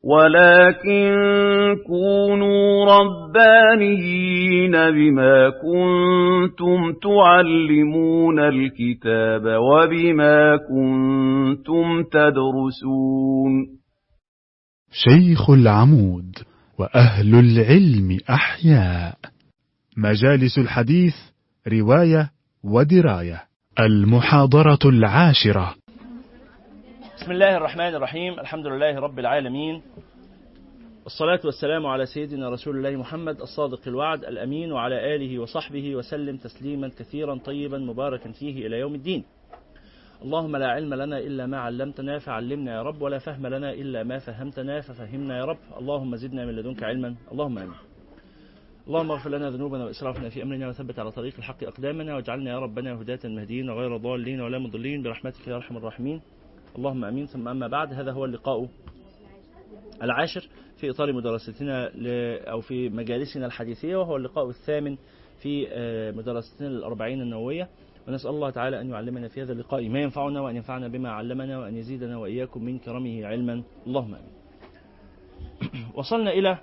ولكن كونوا ربانيين بما كنتم تعلمون الكتاب وبما كنتم تدرسون شيخ العمود وأهل العلم أحياء مجالس الحديث رواية ودراية المحاضرة العاشرة بسم الله الرحمن الرحيم الحمد لله رب العالمين والصلاة والسلام على سيدنا رسول الله محمد الصادق الوعد الأمين وعلى آله وصحبه وسلم تسليما كثيرا طيبا مباركا فيه إلى يوم الدين اللهم لا علم لنا إلا ما علمتنا فعلمنا يا رب ولا فهم لنا إلا ما فهمتنا ففهمنا يا رب اللهم زدنا من لدنك علما اللهم آمين اللهم اغفر لنا ذنوبنا وإسرافنا في أمرنا وثبت على طريق الحق أقدامنا واجعلنا يا ربنا هداة مهديين وغير ضالين ولا مضلين برحمتك يا أرحم الراحمين اللهم امين ثم اما بعد هذا هو اللقاء العاشر في اطار مدرستنا او في مجالسنا الحديثيه وهو اللقاء الثامن في مدرستنا الأربعين النوويه ونسال الله تعالى ان يعلمنا في هذا اللقاء ما ينفعنا وان ينفعنا بما علمنا وان يزيدنا واياكم من كرمه علما اللهم امين. وصلنا الى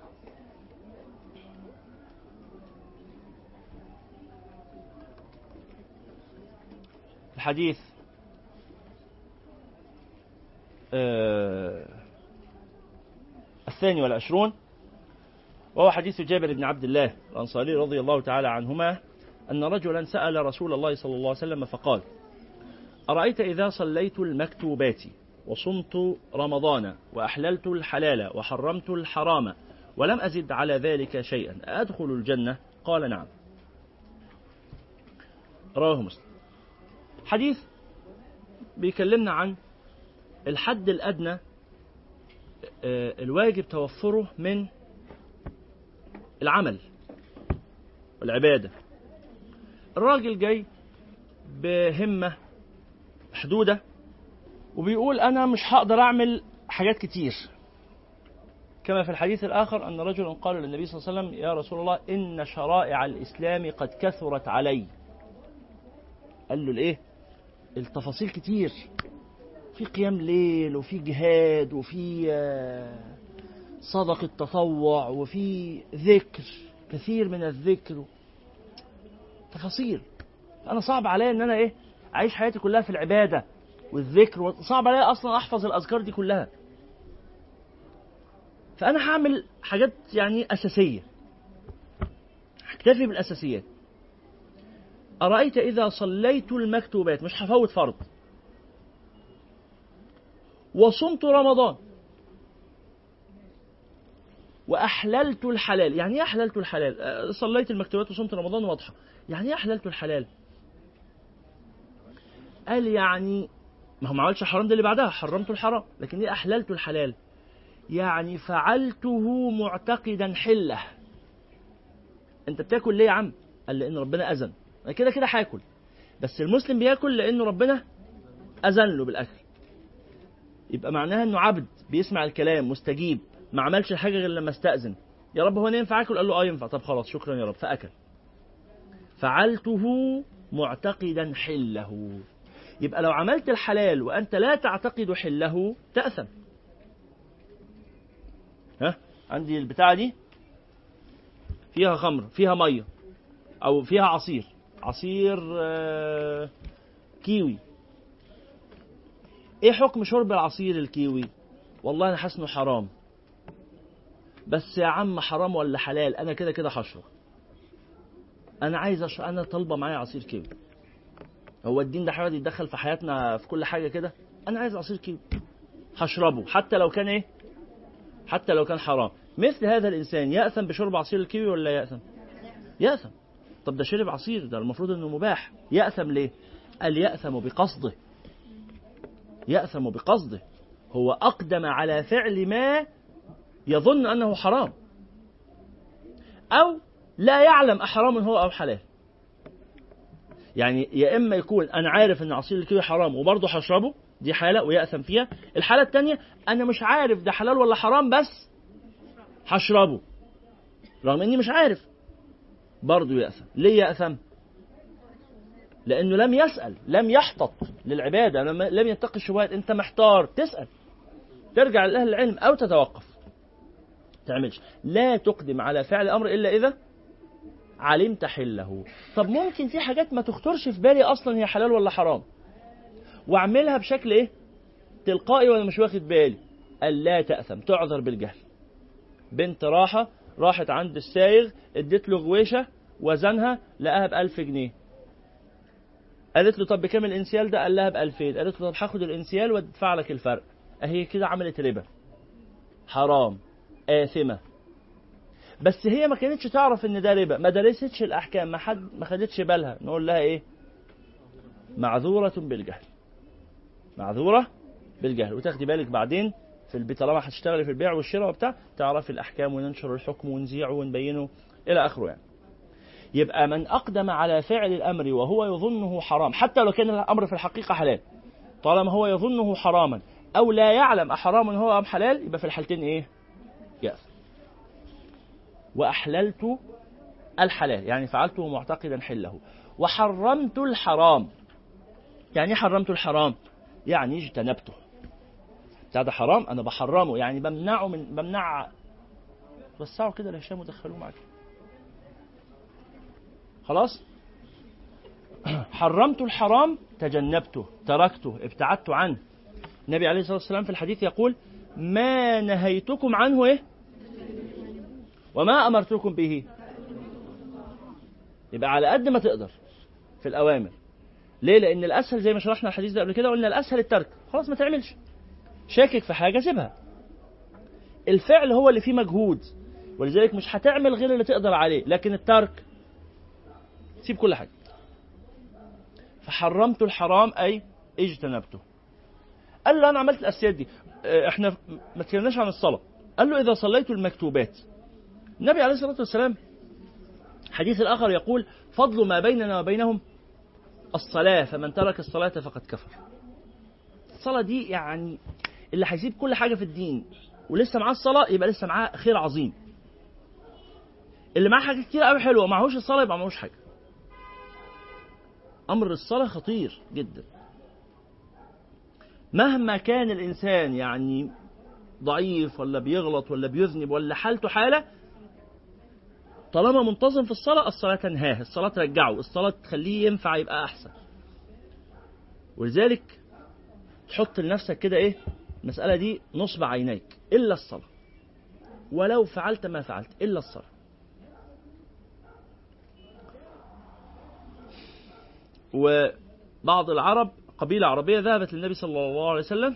الحديث الثاني والعشرون وهو حديث جابر بن عبد الله الأنصاري رضي الله تعالى عنهما أن رجلا سأل رسول الله صلى الله عليه وسلم فقال أرأيت إذا صليت المكتوبات وصمت رمضان وأحللت الحلال وحرمت الحرام ولم أزد على ذلك شيئا أدخل الجنة قال نعم رواه مسلم حديث بيكلمنا عن الحد الأدنى الواجب توفره من العمل والعبادة الراجل جاي بهمة محدودة وبيقول أنا مش هقدر أعمل حاجات كتير كما في الحديث الآخر أن رجلا قال للنبي صلى الله عليه وسلم يا رسول الله إن شرائع الإسلام قد كثرت علي قال له الإيه التفاصيل كتير في قيام ليل وفي جهاد وفي صدقة تطوع وفي ذكر كثير من الذكر تفاصيل أنا صعب عليا إن أنا إيه أعيش حياتي كلها في العبادة والذكر صعب عليا أصلا أحفظ الأذكار دي كلها فأنا هعمل حاجات يعني أساسية هكتفي بالأساسيات أرأيت إذا صليت المكتوبات مش هفوت فرض وصمت رمضان وأحللت الحلال يعني إيه أحللت الحلال صليت المكتوبات وصمت رمضان واضحة يعني إيه أحللت الحلال قال يعني ما هو ما عملش حرام ده اللي بعدها حرمت الحرام لكن إيه أحللت الحلال يعني فعلته معتقدا حله انت بتاكل ليه يا عم قال لان ربنا اذن انا كده كده هاكل بس المسلم بياكل لانه ربنا اذن له بالاكل يبقى معناها انه عبد بيسمع الكلام مستجيب ما عملش حاجه غير لما استاذن يا رب هو انا ينفع اكل قال له اه ينفع طب خلاص شكرا يا رب فاكل فعلته معتقدا حله يبقى لو عملت الحلال وانت لا تعتقد حله تاثم ها عندي البتاعه دي فيها خمر فيها ميه او فيها عصير عصير آه كيوي ايه حكم شرب العصير الكيوي والله انا حاسس انه حرام بس يا عم حرام ولا حلال انا كده كده هشرب انا عايز اشرب انا طالبه معايا عصير كيوي هو الدين ده حاجه يتدخل في حياتنا في كل حاجه كده انا عايز عصير كيوي هشربه حتى لو كان ايه حتى لو كان حرام مثل هذا الانسان ياثم بشرب عصير الكيوي ولا ياثم ياثم طب ده شرب عصير ده المفروض انه مباح ياثم ليه قال ياثم بقصده ياثم بقصده هو اقدم على فعل ما يظن انه حرام او لا يعلم احرام هو او حلال يعني يا اما يكون انا عارف ان عصير الكيوي حرام وبرضه هشربه دي حاله ويأثم فيها الحاله الثانيه انا مش عارف ده حلال ولا حرام بس هشربه رغم اني مش عارف برضه يأثم ليه يأثم لانه لم يسأل لم يحتط للعباده لم لم يتقي الشبهات انت محتار تسأل ترجع لاهل العلم او تتوقف تعملش لا تقدم على فعل امر الا اذا علمت حله طب ممكن في حاجات ما تخطرش في بالي اصلا هي حلال ولا حرام واعملها بشكل ايه تلقائي وانا مش واخد بالي قال لا تأثم تعذر بالجهل بنت راحة راحت عند السايغ اديت له غويشة وزنها لقاها بألف جنيه قالت له طب بكام الانسيال ده قال لها بألفين قالت له طب هاخد الانسيال وادفع لك الفرق اهي كده عملت ربا حرام آثمة بس هي ما كانتش تعرف ان ده ربا ما درستش الاحكام ما حد ما خدتش بالها نقول لها ايه معذورة بالجهل معذورة بالجهل وتاخدي بالك بعدين في البيت طالما هتشتغلي في البيع والشراء وبتاع تعرفي الاحكام وننشر الحكم ونذيعه ونبينه الى اخره يعني يبقى من اقدم على فعل الامر وهو يظنه حرام حتى لو كان الامر في الحقيقه حلال طالما هو يظنه حراما او لا يعلم احرام هو ام حلال يبقى في الحالتين ايه يأثم واحللت الحلال يعني فعلته معتقدا حله وحرمت الحرام يعني ايه حرمت الحرام يعني اجتنبته بتاع ده حرام انا بحرمه يعني بمنعه من بمنع وسعوا كده لهشام ودخلوه معاك خلاص حرمت الحرام تجنبته تركته ابتعدت عنه النبي عليه الصلاه والسلام في الحديث يقول ما نهيتكم عنه ايه وما امرتكم به يبقى على قد ما تقدر في الاوامر ليه لان الاسهل زي ما شرحنا الحديث ده قبل كده قلنا الاسهل الترك خلاص ما تعملش شاكك في حاجه سيبها الفعل هو اللي فيه مجهود ولذلك مش هتعمل غير اللي تقدر عليه لكن الترك سيب كل حاجه فحرمت الحرام اي اجتنبته قال له انا عملت الاساسيات دي اه، احنا ما اتكلمناش عن الصلاه قال له اذا صليت المكتوبات النبي عليه الصلاه والسلام حديث الاخر يقول فضل ما بيننا وبينهم الصلاه فمن ترك الصلاه فقد كفر الصلاه دي يعني اللي هيسيب كل حاجه في الدين ولسه معاه الصلاه يبقى لسه معاه خير عظيم اللي معاه حاجات كتير قوي حلوه معهوش الصلاه يبقى معهوش حاجه امر الصلاه خطير جدا مهما كان الانسان يعني ضعيف ولا بيغلط ولا بيذنب ولا حالته حاله طالما منتظم في الصلاه الصلاه تنهاه الصلاه ترجعه الصلاه تخليه ينفع يبقى احسن ولذلك تحط لنفسك كده ايه المساله دي نصب عينيك الا الصلاه ولو فعلت ما فعلت الا الصلاه وبعض العرب قبيلة عربية ذهبت للنبي صلى الله عليه وسلم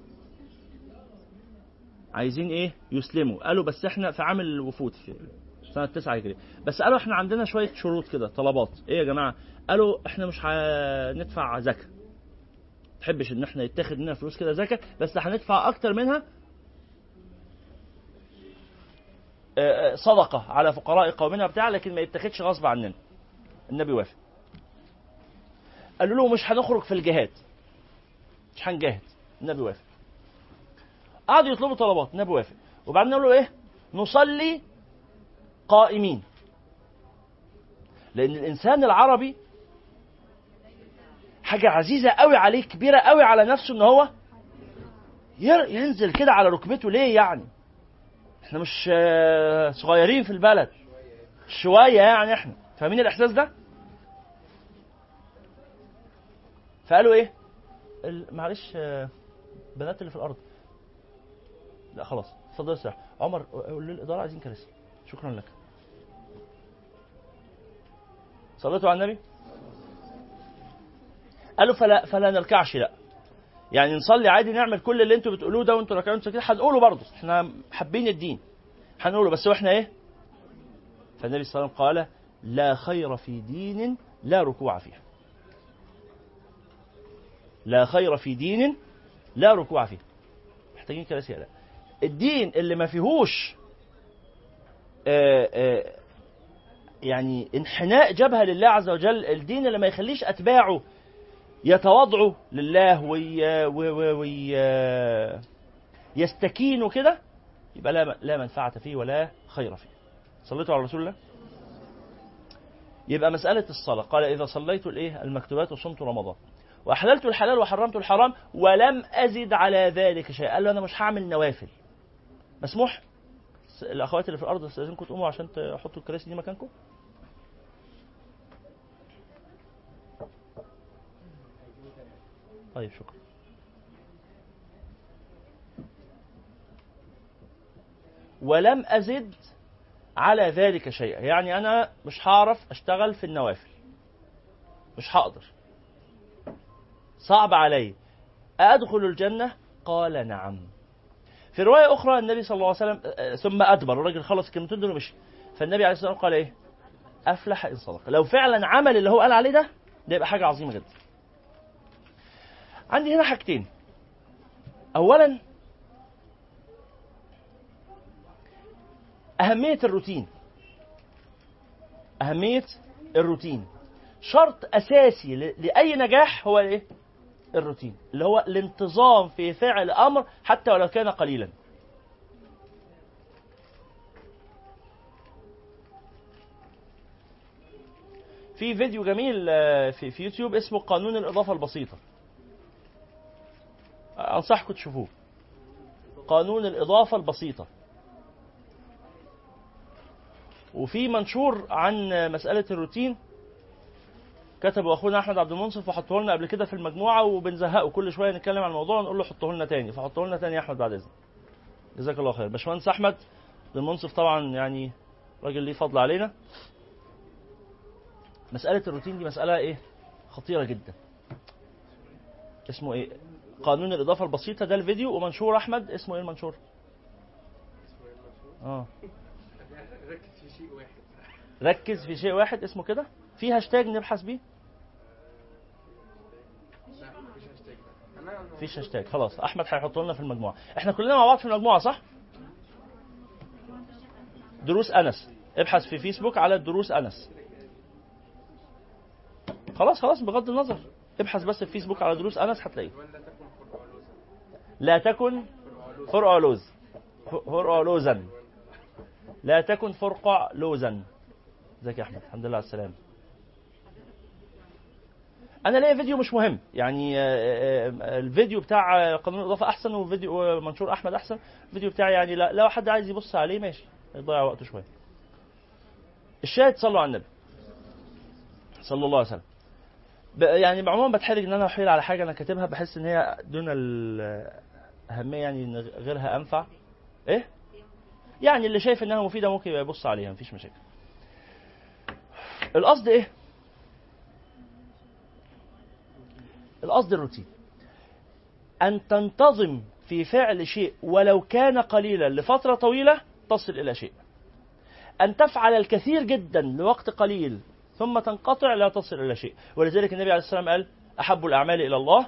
عايزين ايه يسلموا قالوا بس احنا في عام الوفود في سنة 9 هجرية بس قالوا احنا عندنا شوية شروط كده طلبات ايه يا جماعة قالوا احنا مش هندفع زكاة تحبش ان احنا يتاخد مننا فلوس كده زكاة بس هندفع اكتر منها آه، آه، صدقة على فقراء قومنا بتاع لكن ما يتاخدش غصب عننا النبي وافق قالوا له مش هنخرج في الجهاد مش هنجاهد النبي وافق قعدوا يطلبوا طلبات النبي وافق وبعدين يقولوا ايه نصلي قائمين لان الانسان العربي حاجه عزيزه قوي عليه كبيره قوي على نفسه ان هو ير- ينزل كده على ركبته ليه يعني احنا مش آه، صغيرين في البلد شويه يعني احنا فاهمين الاحساس ده فقالوا ايه ال- معلش آه، بنات اللي في الارض لا خلاص اتفضل استريح عمر قول للاداره عايزين كراسي شكرا لك صليتوا على النبي قالوا فلا فلا نركعش لا يعني نصلي عادي نعمل كل اللي انتوا بتقولوه ده وانتوا راكعين كده هنقوله برضه احنا حابين الدين هنقوله بس واحنا ايه فالنبي صلى الله عليه وسلم قال لا خير في دين لا ركوع فيه لا خير في دين لا ركوع فيه محتاجين كراسي لا الدين اللي ما فيهوش آه، آه، يعني انحناء جبهة لله عز وجل الدين اللي ما يخليش أتباعه يتواضعوا لله وي وي وي وي يستكينوا كده يبقى لا لا منفعة فيه ولا خير فيه صليتوا على رسول الله يبقى مسألة الصلاة قال إذا صليت الإيه المكتوبات وصمت رمضان وأحللت الحلال وحرمت الحرام ولم أزد على ذلك شيء قال له أنا مش هعمل نوافل مسموح س- الاخوات اللي في الارض استاذنكم تقوموا عشان تحطوا الكراسي دي مكانكم طيب شكرا ولم ازد على ذلك شيئا يعني انا مش هعرف اشتغل في النوافل مش هقدر صعب علي أدخل الجنة قال نعم في رواية أخرى النبي صلى الله عليه وسلم آه، ثم أدبر الراجل خلص الكلمتين دول ومشي فالنبي عليه الصلاة والسلام قال إيه أفلح إن صدق لو فعلا عمل اللي هو قال عليه ده ده يبقى حاجة عظيمة جدا عندي هنا حاجتين أولا أهمية الروتين أهمية الروتين شرط أساسي ل- لأي نجاح هو إيه؟ الروتين اللي هو الانتظام في فعل أمر حتى ولو كان قليلا في فيديو جميل آه، في, في يوتيوب اسمه قانون الإضافة البسيطة أنصحكم تشوفوه قانون الإضافة البسيطة وفي منشور عن مسألة الروتين كتبه اخونا احمد عبد المنصف وحطه لنا قبل كده في المجموعه وبنزهقه كل شويه نتكلم عن الموضوع ونقول له حطه لنا تاني فحطه لنا تاني يا احمد بعد اذنك جزاك الله خير باشمهندس احمد عبد المنصف طبعا يعني راجل ليه فضل علينا مساله الروتين دي مساله ايه خطيره جدا اسمه ايه قانون الاضافه البسيطه ده الفيديو ومنشور احمد اسمه ايه المنشور اه ركز في شيء واحد ركز في شيء واحد اسمه كده في هاشتاج نبحث بيه لا مفيش هاشتاج انا مفيش هاشتاج خلاص احمد هيحطه لنا في المجموعه احنا كلنا مع بعض في المجموعه صح دروس انس ابحث في فيسبوك على دروس انس خلاص خلاص بغض النظر ابحث بس في فيسبوك على دروس انس هتلاقيه ولا تكن فرقع لوزا لا تكن فرقع لوز فرقع لوزا لا تكن فرقع لوزا ازيك يا احمد الحمد لله على السلامه انا ليا فيديو مش مهم يعني آه، آه، الفيديو بتاع آه، قانون الاضافه احسن وفيديو منشور احمد احسن الفيديو بتاعي يعني لا- لو حد عايز يبص عليه ماشي يضيع وقته شويه الشاهد صلوا على النبي صلى الله عليه وسلم ب- يعني عموما بتحرج ان انا احيل على حاجه انا كاتبها بحس ان هي دون الاهميه يعني ان غيرها انفع ايه يعني اللي شايف انها مفيده ممكن يبقى يبص عليها مفيش مشاكل القصد ايه القصد الروتين ان تنتظم في فعل شيء ولو كان قليلا لفتره طويله تصل الى شيء ان تفعل الكثير جدا لوقت قليل ثم تنقطع لا تصل الى شيء ولذلك النبي عليه الصلاه والسلام قال احب الاعمال الى الله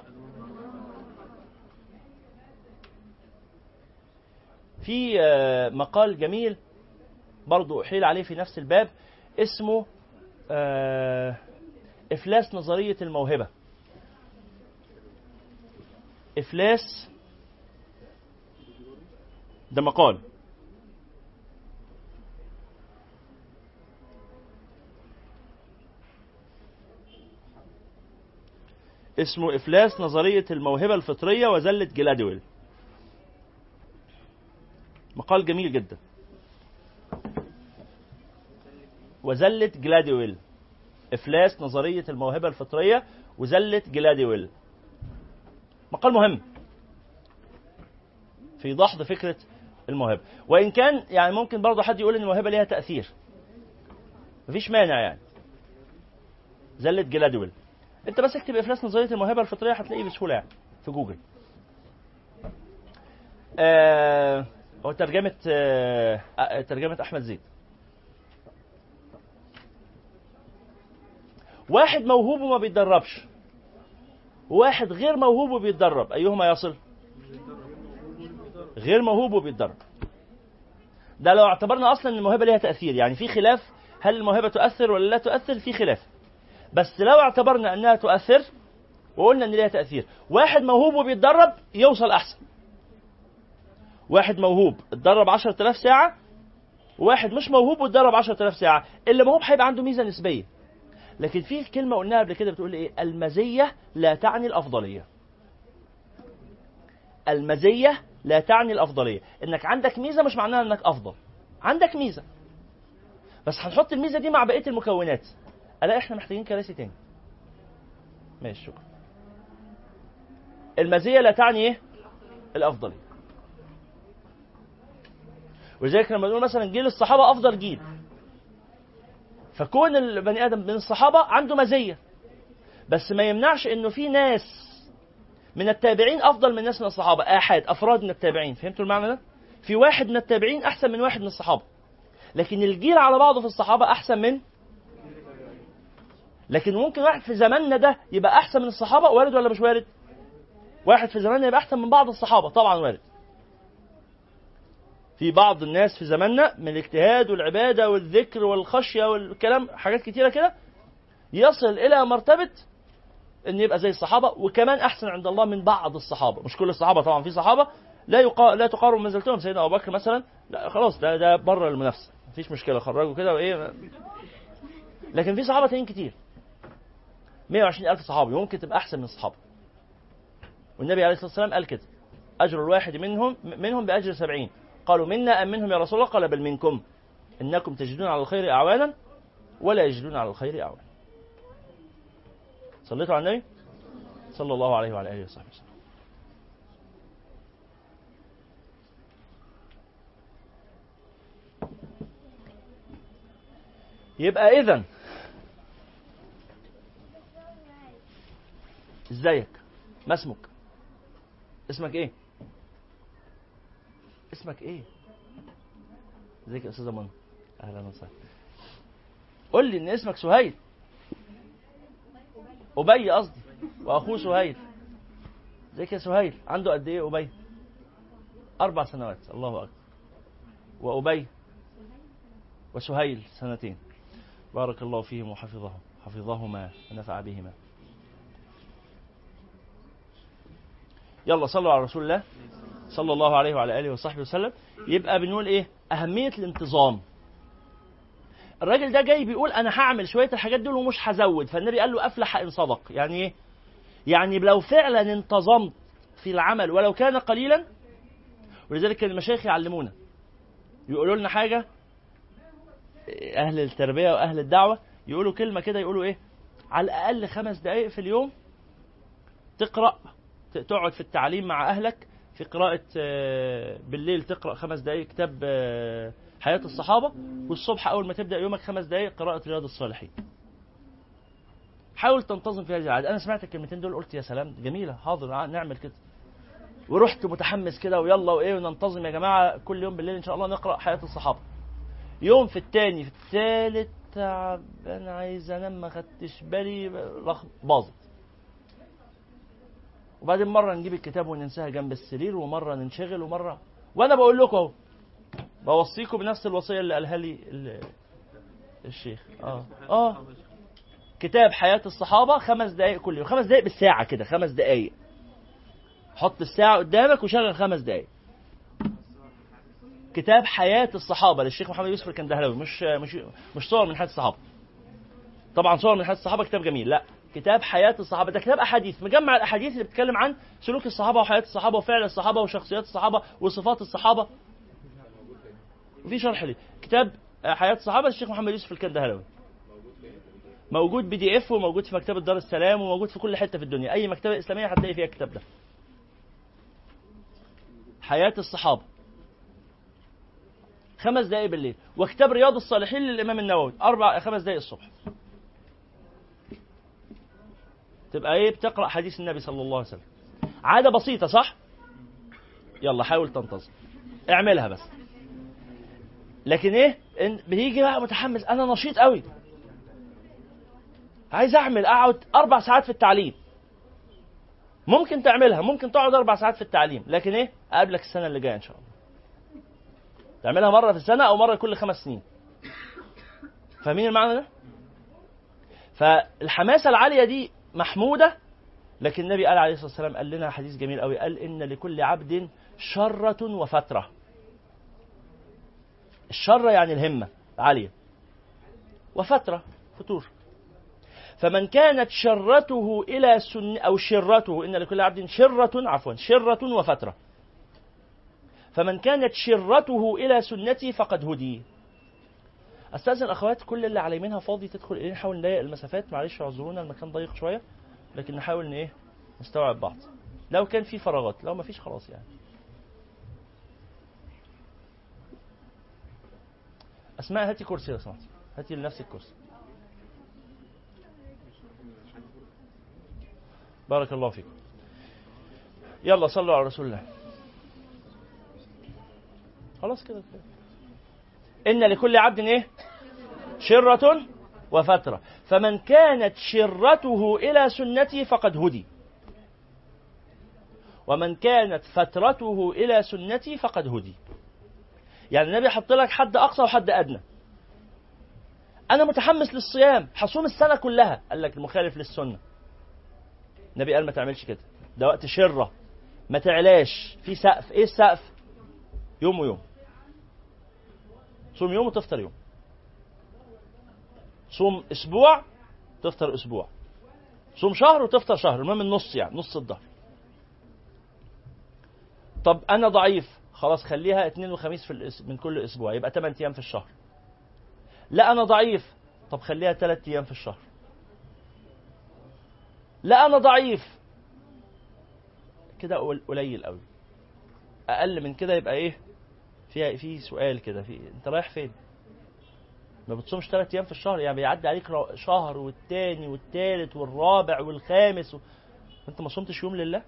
في آه، مقال جميل برضو أحيل عليه في نفس الباب اسمه آه، إفلاس نظرية الموهبة إفلاس ده مقال اسمه إفلاس نظرية الموهبة الفطرية وزلة جلادويل مقال جميل جدا وزلة جلاديويل إفلاس نظرية الموهبة الفطرية وزلة جلاديويل مقال مهم في دحض فكرة الموهبة وإن كان يعني ممكن برضه حد يقول إن الموهبة ليها تأثير مفيش مانع يعني زلة جلاديويل أنت بس اكتب إفلاس نظرية الموهبة الفطرية هتلاقيه بسهولة يعني في جوجل آه هو ترجمة آه آه، ترجمة أحمد زيد واحد موهوب وما بيتدربش واحد غير موهوب وبيتدرب أيهما يصل غير موهوب وبيتدرب ده لو اعتبرنا أصلا أن الموهبة ليها تأثير يعني في خلاف هل الموهبة تؤثر ولا لا تؤثر في خلاف بس لو اعتبرنا أنها تؤثر وقلنا أن ليها تأثير واحد موهوب وبيتدرب يوصل أحسن واحد موهوب اتدرب 10000 ساعة وواحد مش موهوب واتدرب 10000 ساعة اللي موهوب هيبقى عنده ميزة نسبية لكن في كلمة قلناها قبل كده بتقول ايه المزية لا تعني الأفضلية المزية لا تعني الأفضلية انك عندك ميزة مش معناها انك أفضل عندك ميزه بس هنحط الميزه دي مع بقيه المكونات الا احنا محتاجين كراسي تاني ماشي شكرا المزيه لا تعني ايه الافضليه ولذلك لما نقول مثلا جيل الصحابه افضل جيل فكون البني ادم من الصحابه عنده مزيه بس ما يمنعش انه في ناس من التابعين افضل من ناس من الصحابه احد افراد من التابعين فهمتوا المعنى ده في واحد من التابعين احسن من واحد من الصحابه لكن الجيل على بعضه في الصحابه احسن من لكن ممكن واحد في زماننا ده يبقى احسن من الصحابه وارد ولا مش وارد واحد في زماننا يبقى احسن من بعض الصحابه طبعا وارد في بعض الناس في زماننا من الاجتهاد والعباده والذكر والخشيه والكلام حاجات كتيره كده يصل الى مرتبه ان يبقى زي الصحابه وكمان احسن عند الله من بعض الصحابه مش كل الصحابه طبعا في صحابه لا يقا... لا تقارن منزلتهم سيدنا ابو بكر مثلا لا خلاص ده ده بره المنافسه مفيش مشكله خرجوا كده وايه لكن في صحابه تانيين كتير 120 ألف صحابي ممكن تبقى أحسن من الصحابة والنبي عليه الصلاة والسلام قال كده أجر الواحد منهم منهم بأجر سبعين قالوا منا أم منهم يا رسول الله قال بل منكم إنكم تجدون على الخير أعوانا ولا يجدون على الخير أعوانا صليتوا على النبي صلى الله عليه وعلى آله وصحبه وسلم يبقى إذا ازيك ما اسمك اسمك ايه اسمك ايه ازيك يا استاذه منى اهلا وسهلا قول لي ان اسمك سهيل ابي قصدي واخوه سهيل ازيك يا سهيل عنده قد ايه ابي اربع سنوات الله اكبر وابي وسهيل سنتين بارك الله فيهم وحفظهم حفظهما ونفع بهما يلا صلوا على رسول الله صلى الله عليه وعلى اله وصحبه وسلم يبقى بنقول ايه اهميه الانتظام الراجل ده جاي بيقول انا هعمل شويه الحاجات دول ومش هزود فالنبي قال له افلح ان صدق يعني ايه يعني لو فعلا انتظمت في العمل ولو كان قليلا ولذلك كان المشايخ يعلمونا يقولوا لنا حاجه اهل التربيه واهل الدعوه يقولوا كلمه كده يقولوا ايه على الاقل خمس دقائق في اليوم تقرا تقعد في التعليم مع اهلك في قراءة بالليل تقرأ خمس دقائق كتاب حياة الصحابة والصبح أول ما تبدأ يومك خمس دقائق قراءة رياض الصالحين. حاول تنتظم في هذه العادة، أنا سمعت الكلمتين دول قلت يا سلام جميلة حاضر نعمل كده. ورحت متحمس كده ويلا وإيه وننتظم يا جماعة كل يوم بالليل إن شاء الله نقرأ حياة الصحابة. يوم في الثاني في الثالث تعبان عايز أنام ما خدتش بالي باظت. وبعدين مره نجيب الكتاب وننساها جنب السرير ومره ننشغل ومره وانا بقول لكم اهو بوصيكم بنفس الوصيه اللي قالها لي الشيخ اه اه كتاب حياه الصحابه خمس دقائق كل يوم خمس دقائق بالساعه كده خمس دقائق حط الساعه قدامك وشغل خمس دقائق كتاب حياه الصحابه للشيخ محمد يوسف الكندهلاوي مش مش مش صور من حياه الصحابه طبعا صور من حياه الصحابه كتاب جميل لا كتاب حياة الصحابة ده كتاب أحاديث مجمع الأحاديث اللي بتتكلم عن سلوك الصحابة وحياة الصحابة وفعل الصحابة وشخصيات الصحابة وصفات الصحابة وفي شرح لي كتاب حياة الصحابة للشيخ محمد يوسف الكندهلاوي موجود بي دي اف وموجود في مكتبة دار السلام وموجود في كل حتة في الدنيا أي مكتبة إسلامية هتلاقي فيها الكتاب ده حياة الصحابة خمس دقائق بالليل وكتاب رياض الصالحين للإمام النووي أربع خمس دقائق الصبح تبقى ايه بتقرا حديث النبي صلى الله عليه وسلم عاده بسيطه صح يلا حاول تنتظم اعملها بس لكن ايه إن بيجي بقى متحمس انا نشيط قوي عايز اعمل اقعد اربع ساعات في التعليم ممكن تعملها ممكن تقعد اربع ساعات في التعليم لكن ايه اقابلك السنه اللي جايه ان شاء الله تعملها مره في السنه او مره كل خمس سنين فاهمين المعنى ده فالحماسه العاليه دي محمودة لكن النبي قال عليه الصلاة والسلام قال لنا حديث جميل قوي قال إن لكل عبد شرة وفترة الشرة يعني الهمة عالية وفترة فتور فمن كانت شرته إلى سن أو شرته إن لكل عبد شرة عفوا شرة وفترة فمن كانت شرته إلى سنتي فقد هدي استاذن الاخوات كل اللي على يمينها فاضي تدخل اليه نحاول نضيق المسافات معلش اعذرونا المكان ضيق شويه لكن نحاول ان ايه نستوعب بعض لو كان في فراغات لو ما فيش خلاص يعني اسماء هاتي كرسي لو سمحتي هاتي لنفسك كرسي بارك الله فيكم يلا صلوا على رسول الله خلاص كده كده إن لكل عبد إيه؟ شرة وفترة فمن كانت شرته إلى سنتي فقد هدي ومن كانت فترته إلى سنتي فقد هدي يعني النبي حط لك حد أقصى وحد أدنى أنا متحمس للصيام حصوم السنة كلها قال لك المخالف للسنة النبي قال ما تعملش كده ده وقت شرة ما تعلاش في سقف ايه السقف يوم ويوم صوم يوم وتفطر يوم صوم اسبوع تفطر اسبوع صوم شهر وتفطر شهر المهم النص يعني نص الظهر طب انا ضعيف خلاص خليها اثنين وخميس في الأس... من كل اسبوع يبقى 8 ايام في الشهر لا انا ضعيف طب خليها 3 ايام في الشهر لا انا ضعيف كده قل- قليل قوي اقل من كده يبقى ايه في في سؤال كده في انت رايح فين ما بتصومش ثلاث ايام في الشهر يعني بيعدي عليك را- شهر والتاني والتالت والرابع والخامس و... انت ما صمتش يوم لله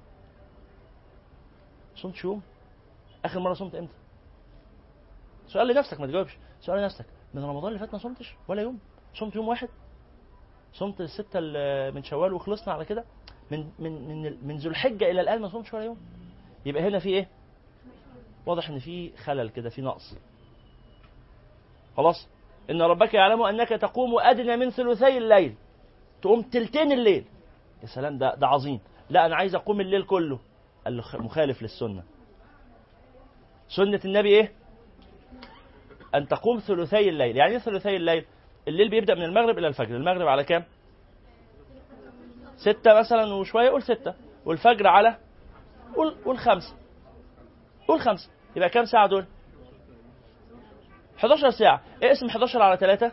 صمتش يوم اخر مره صمت امتى سؤال لنفسك ما تجاوبش سؤال لنفسك من رمضان اللي فات ما صمتش ولا يوم صمت يوم واحد صمت الستة ال- من شوال وخلصنا على كده من من من من ذو الحجة إلى الآن ما صمتش ولا يوم يبقى هنا في إيه؟ واضح إن في خلل كده في نقص خلاص إن ربك يعلم أنك تقوم أدنى من ثلثي الليل تقوم تلتين الليل يا سلام ده ده عظيم لا أنا عايز أقوم الليل كله قال له خ- مخالف للسنة سنة النبي إيه؟ أن تقوم ثلثي الليل يعني إيه ثلثي الليل؟ الليل بيبدأ من المغرب إلى الفجر المغرب على كام؟ ستة مثلا وشوية قول ستة والفجر على قول قول خمسة قول خمسة يبقى كام ساعة دول؟ 11 ساعة اقسم 11 على 3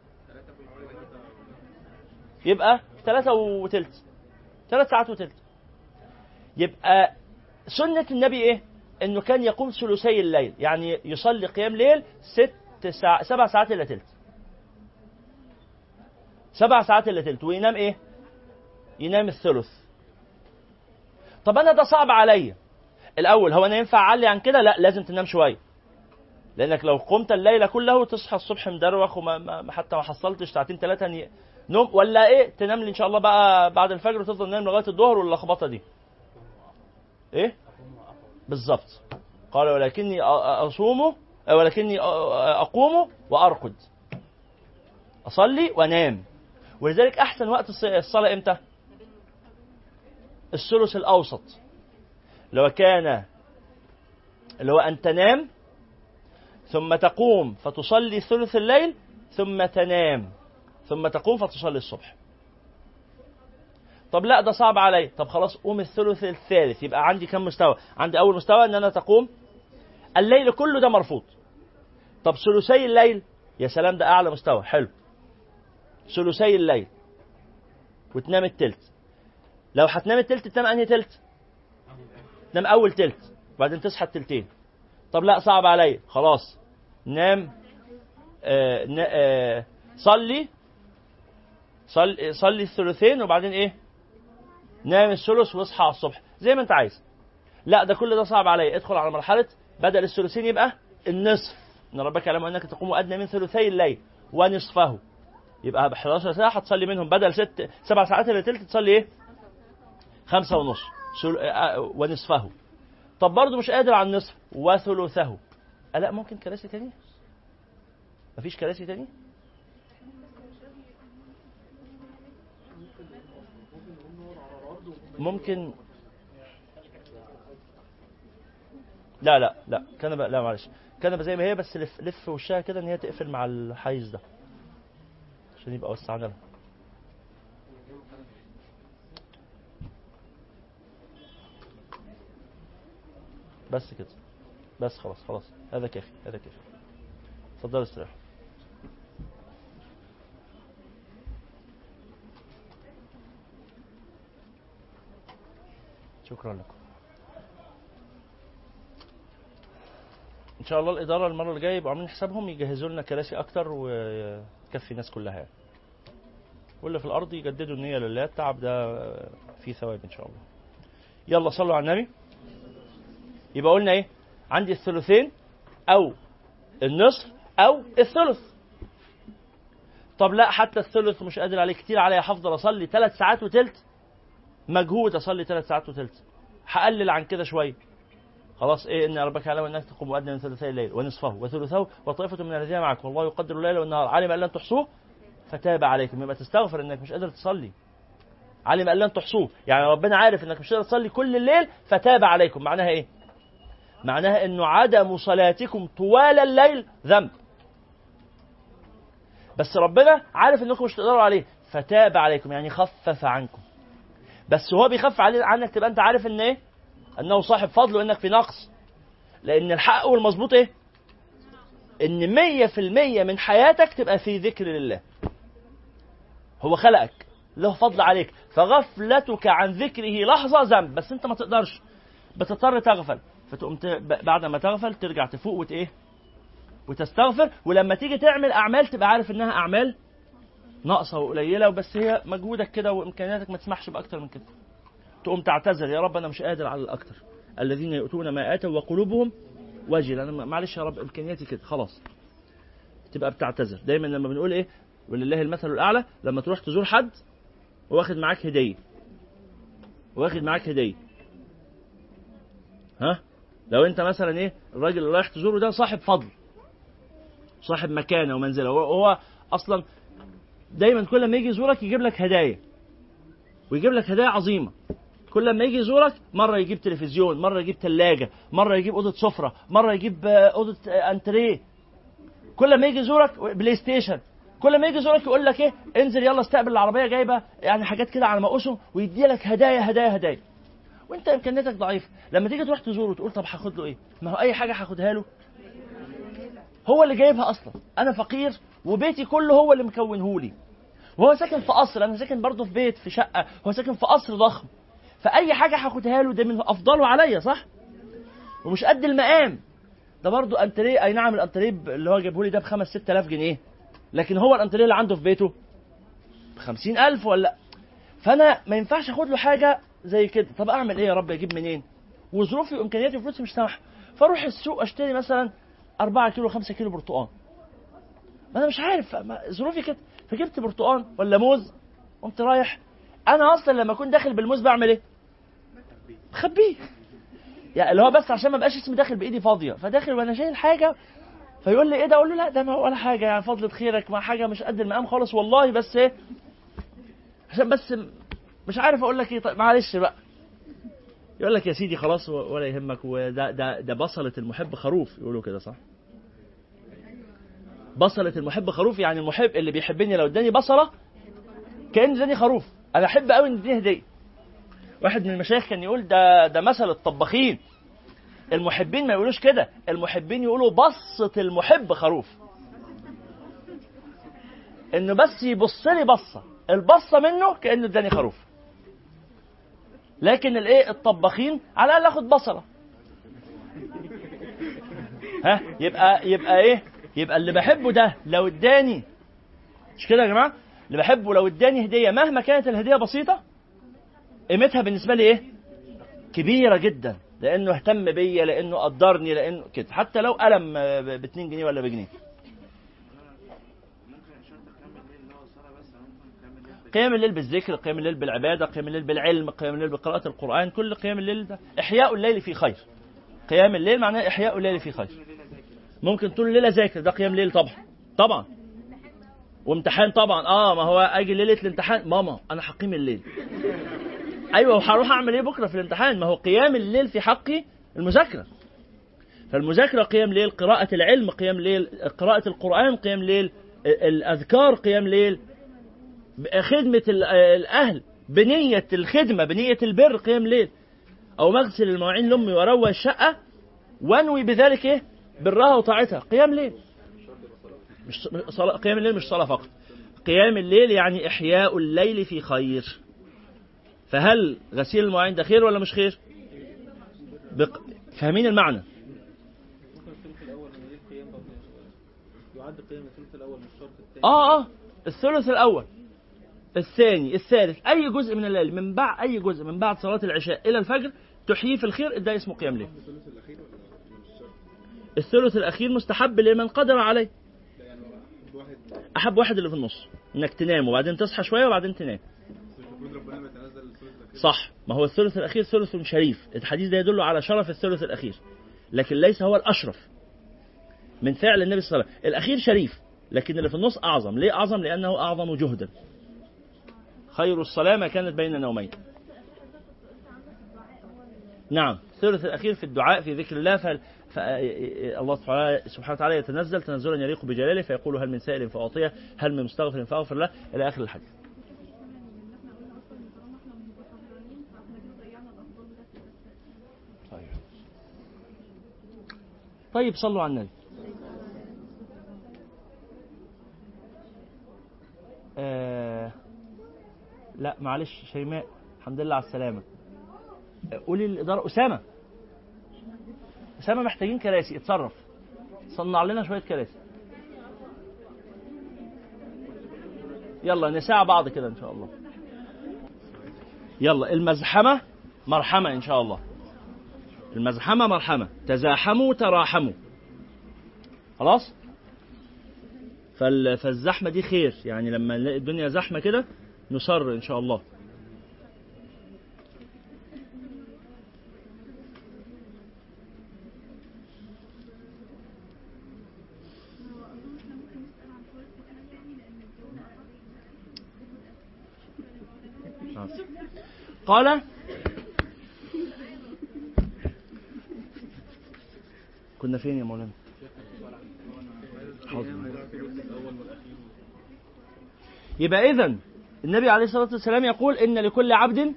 يبقى 3 وتلت 3 ساعات وتلت يبقى سنة النبي ايه؟ انه كان يقوم ثلثي الليل يعني يصلي قيام ليل ست ساعة سبع ساعات الا تلت سبع ساعات الا تلت وينام ايه؟ ينام الثلث طب انا ده صعب عليا الاول هو انا ينفع اعلي عن كده لا لازم تنام شويه لانك لو قمت الليله كله تصحى الصبح مدروخ وما ما حتى ما حصلتش ساعتين ثلاثه نوم ولا ايه تنام لي ان شاء الله بقى بعد الفجر وتفضل نايم لغايه الظهر واللخبطه دي ايه بالظبط قال ولكني اصوم ولكني اقوم وارقد اصلي وانام ولذلك احسن وقت الصلاه امتى الثلث الاوسط لو كان اللي هو ان تنام ثم تقوم فتصلي ثلث الليل ثم تنام ثم تقوم فتصلي الصبح طب لا ده صعب علي طب خلاص قوم الثلث الثالث يبقى عندي كم مستوى عندي اول مستوى ان انا تقوم الليل كله ده مرفوض طب ثلثي الليل يا سلام ده اعلى مستوى حلو ثلثي الليل وتنام التلت لو هتنام التلت تنام انهي تلت تنام اول تلت وبعدين تصحى التلتين طب لا صعب عليا خلاص نام آه آه صلي صلي صلي الثلثين وبعدين ايه نام الثلث واصحى على الصبح زي ما انت عايز لا ده كل ده صعب عليا ادخل على مرحله بدل الثلثين يبقى النصف ان ربك يعلم انك تقوم ادنى من ثلثي الليل ونصفه يبقى ب 11 ساعه هتصلي منهم بدل ست سبع ساعات الا تلت تصلي ايه؟ خمسة ونص ونصفه طب برضه مش قادر على النصف وثلثه لا ممكن كراسي تاني مفيش كراسي تاني ممكن لا لا لا كنبه لا معلش كنبه زي ما هي بس لف لف وشها كده ان هي تقفل مع الحيز ده عشان يبقى وسعنا لها بس كده بس خلاص خلاص هذا كافي هذا كافي اتفضل استريح شكرا لكم ان شاء الله الاداره المره اللي جايه يبقوا عاملين حسابهم يجهزوا لنا كراسي اكتر ويكفي الناس كلها يعني واللي في الارض يجددوا النيه لله التعب ده فيه ثواب ان شاء الله يلا صلوا على النبي يبقى قلنا ايه عندي الثلثين او النصف او الثلث طب لا حتى الثلث مش قادر عليه كتير عليا هفضل اصلي ثلاث ساعات وتلت مجهود اصلي ثلاث ساعات وتلت هقلل عن كده شويه خلاص ايه ان ربك يعلم انك تقوم مؤذنا من ثلثي الليل ونصفه وثلثه وطائفه من الذين معك والله يقدر الليل والنهار علم ان لن تحصوه فتاب عليكم يبقى تستغفر انك مش قادر تصلي علم ان لن تحصوه يعني ربنا عارف انك مش قادر تصلي كل الليل فتاب عليكم معناها ايه معناها انه عدم صلاتكم طوال الليل ذنب بس ربنا عارف انكم مش تقدروا عليه فتاب عليكم يعني خفف عنكم بس هو بيخفف علي عنك تبقى انت عارف ان ايه انه صاحب فضل وانك في نقص لان الحق والمظبوط ايه ان مية في المية من حياتك تبقى في ذكر لله هو خلقك له فضل عليك فغفلتك عن ذكره لحظة ذنب بس انت ما تقدرش بتضطر تغفل فتقوم ت... بعد ما تغفل ترجع تفوق وت ايه وتستغفر ولما تيجي تعمل اعمال تبقى عارف انها اعمال ناقصه وقليله وبس هي مجهودك كده وامكانياتك ما تسمحش باكتر من كده تقوم تعتذر يا رب انا مش قادر على الاكتر الذين يؤتون ما اتوا وقلوبهم وجل انا معلش يا رب امكانياتي كده خلاص تبقى بتعتذر دايما لما بنقول ايه ولله المثل الاعلى لما تروح تزور حد واخد معاك هديه واخد معاك هديه ها لو انت مثلا ايه الراجل اللي رايح تزوره ده صاحب فضل صاحب مكانه ومنزله هو, هو اصلا دايما كل ما يجي يزورك يجيب لك هدايا ويجيب لك هدايا عظيمه كل ما يجي يزورك مره يجيب تلفزيون مره يجيب ثلاجه مره يجيب اوضه سفره مره يجيب اوضه انتريه كل ما يجي يزورك بلاي ستيشن كل ما يجي يزورك يقول لك ايه انزل يلا استقبل العربيه جايبه يعني حاجات كده على مقاسه ويدي لك هدايا هدايا هدايا وانت امكانياتك ضعيفه لما تيجي تروح تزوره تقول طب هاخد له ايه ما هو اي حاجه هاخدها له هو اللي جايبها اصلا انا فقير وبيتي كله هو اللي مكونهولي وهو ساكن في قصر انا ساكن برضه في بيت في شقه هو ساكن في قصر ضخم فاي حاجه هاخدها له ده من افضله عليا صح ومش قد المقام ده برضه انتريه اي نعم الانتريه اللي هو جابه لي ده ب 5 6000 جنيه لكن هو الانتريه اللي عنده في بيته ب 50000 ولا فانا ما ينفعش اخد له حاجه زي كده طب اعمل ايه يا رب اجيب منين وظروفي وامكانياتي وفلوسي مش سامحه فاروح السوق اشتري مثلا 4 كيلو 5 كيلو برتقال ما انا مش عارف ظروفي كده فجبت برتقال ولا موز قمت رايح انا اصلا لما اكون داخل بالموز بعمل ايه بخبيه يعني اللي هو بس عشان ما بقاش اسمي داخل بايدي فاضيه فداخل وانا شايل حاجه فيقول لي ايه ده اقول له لا ده ما ولا حاجه يعني فضلة خيرك ما حاجه مش قد المقام خالص والله بس ايه عشان بس مش عارف اقول لك ايه طيب معلش بقى يقول لك يا سيدي خلاص ولا يهمك وده ده ده بصلة المحب خروف يقولوا كده صح بصلة المحب خروف يعني المحب اللي بيحبني لو اداني بصلة كأن اداني خروف انا احب قوي ان اديني هدية واحد من المشايخ كان يقول ده ده مثل الطباخين المحبين ما يقولوش كده المحبين يقولوا بصة المحب خروف انه بس يبص لي بصة البصة منه كأنه اداني خروف لكن الايه الطباخين على الاقل اخد بصله ها يبقى يبقى ايه يبقى اللي بحبه ده لو اداني مش كده يا جماعه اللي بحبه لو اداني هديه مهما كانت الهديه بسيطه قيمتها بالنسبه لي ايه كبيره جدا لانه اهتم بيا لانه قدرني لانه كده حتى لو قلم ب 2 جنيه ولا بجنيه قيام الليل بالذكر قيام الليل بالعبادة قيام الليل بالعلم قيام الليل بقراءة القرآن كل قيام الليل ده إحياء الليل في خير قيام الليل معناه إحياء الليل في خير ممكن طول الليلة ذاكر ده قيام ليل طبعا طبعا وامتحان طبعا اه ما هو اجي ليله الامتحان ماما انا هقيم الليل ايوه وهروح اعمل ايه بكره في الامتحان ما هو قيام الليل في حقي المذاكره فالمذاكره قيام ليل قراءه العلم قيام ليل قراءه القران قيام ليل الاذكار قيام ليل خدمة الأهل بنية الخدمة بنية البر قيام ليل أو مغسل المواعين لأمي وأروى الشقة وانوي بذلك ايه برها وطاعتها قيام ليل مش صلاة قيام الليل مش صلاة فقط قيام الليل يعني إحياء الليل في خير فهل غسيل المواعين ده خير ولا مش خير بق... فاهمين المعنى يعد قيام الثلث الاول من الشرط الثاني اه اه الثلث الاول الثاني الثالث اي جزء من الليل من بعد اي جزء من بعد صلاه العشاء الى الفجر تحييه في الخير ده اسمه قيام ليل الثلث الاخير مستحب لمن قدر عليه احب واحد اللي في النص انك تنام وبعدين تصحى شويه وبعدين تنام المفروض ربنا ما يتنزل الثلث الاخير صح ما هو الثلث الاخير ثلث شريف الحديث ده يدل على شرف الثلث الاخير لكن ليس هو الاشرف من فعل النبي صلى الله عليه وسلم الاخير شريف لكن اللي في النص اعظم ليه اعظم لانه اعظم جهدا خير الصلاه ما كانت بين نومين نعم الثلث الاخير في الدعاء في ذكر الله ف... ف... الله سبحانه سبحانه وتعالى يتنزل تنزلا يليق بجلاله فيقول هل من سائل فاعطيه هل من مستغفر فاغفر له الى اخر الحديث طيب طيب صلوا على النبي آه لا معلش شيماء الحمد لله على السلامة آه، قولي الإدارة أسامة أسامة محتاجين كراسي اتصرف صنع لنا شوية كراسي يلا نساع بعض كده إن شاء الله يلا المزحمة مرحمة إن شاء الله المزحمة مرحمة تزاحموا تراحموا خلاص فال... فالزحمة دي خير يعني لما نلاقي الدنيا زحمة كده نصر إن شاء الله قال كنا فين يا مولانا حاضر. يبقى اذا النبي عليه الصلاه والسلام يقول ان لكل عبد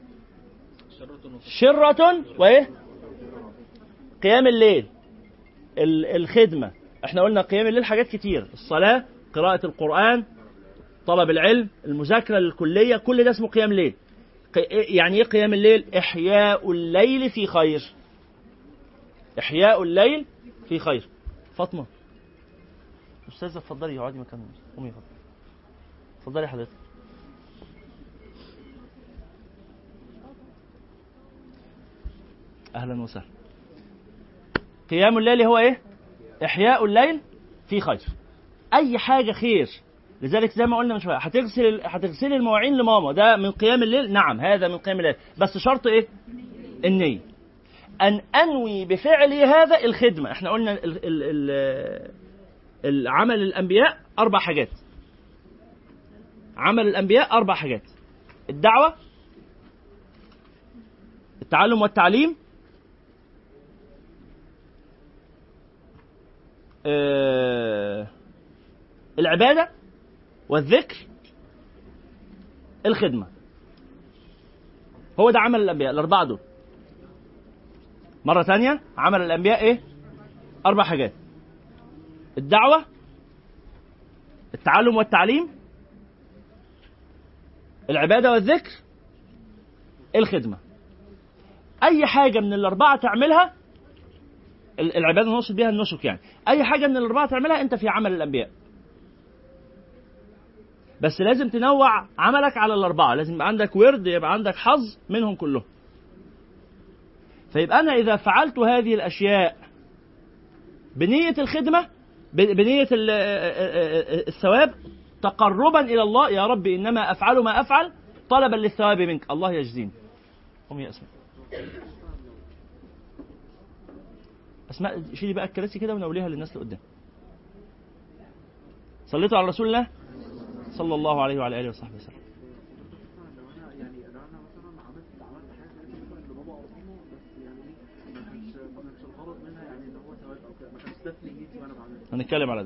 شرة وايه قيام الليل ال- الخدمة احنا قلنا قيام الليل حاجات كتير الصلاة قراءة القرآن طلب العلم المذاكرة للكلية كل ده اسمه قيام ليل قي- يعني ايه قيام الليل احياء الليل في خير احياء الليل في خير فاطمة استاذة اتفضلي اقعدي مكان قومي اتفضلي اتفضلي حضرتك اهلا وسهلا قيام الليل هو ايه احياء الليل في خير اي حاجه خير لذلك زي ما قلنا من شويه هتغسل هتغسلي المواعين لماما ده من قيام الليل نعم هذا من قيام الليل بس شرط ايه النيه ان انوي بفعلي هذا الخدمه احنا قلنا ال ال ال العمل الانبياء اربع حاجات عمل الانبياء اربع حاجات الدعوه التعلم والتعليم آه، العبادة والذكر الخدمة هو ده عمل الأنبياء الأربعة دول مرة ثانية عمل الأنبياء إيه؟ أربع حاجات الدعوة التعلم والتعليم العبادة والذكر الخدمة أي حاجة من الأربعة تعملها ال- العباده نقصد بيها النسك يعني اي حاجه من الاربعه تعملها انت في عمل الانبياء بس لازم تنوع عملك على الاربعه لازم يبقى عندك ورد يبقى عندك حظ منهم كلهم فيبقى انا اذا فعلت هذه الاشياء بنيه الخدمه ب- بنيه ال- الثواب تقربا الى الله يا رب انما افعل ما افعل طلبا للثواب منك الله يجزيني قم يا اسماء اسماء شيلي بقى الكراسي كده ونوليها للناس اللي قدام صليتوا على رسول الله صلى الله عليه وعلى اله وصحبه وسلم لو انا يعني لو انا مثلا عملت عملت حاجه مثلا لبابا او ماما بس يعني ايه ما كانش ما كانش الغرض منها يعني ان هو ثواب او كده ما كانش ده في نيتي وانا بعملها هنتكلم على ده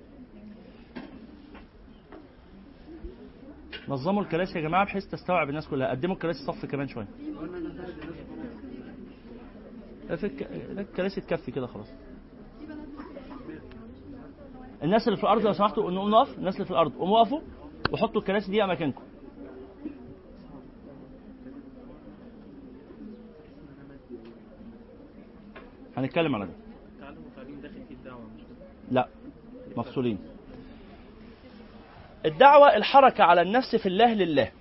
نظموا الكراسي يا جماعه بحيث تستوعب الناس كلها قدموا الكراسي صف كمان شويه في الك- الكراسي تكفي كده خلاص الناس اللي في الارض لو سمحتوا نقوم نقف الناس اللي في الارض قوموا وقفوا وحطوا الكراسي دي اماكنكم هنتكلم على ده التعلم والتعليم داخل في الدعوه مش كده لا مفصولين الدعوة الحركة على النفس في الله لله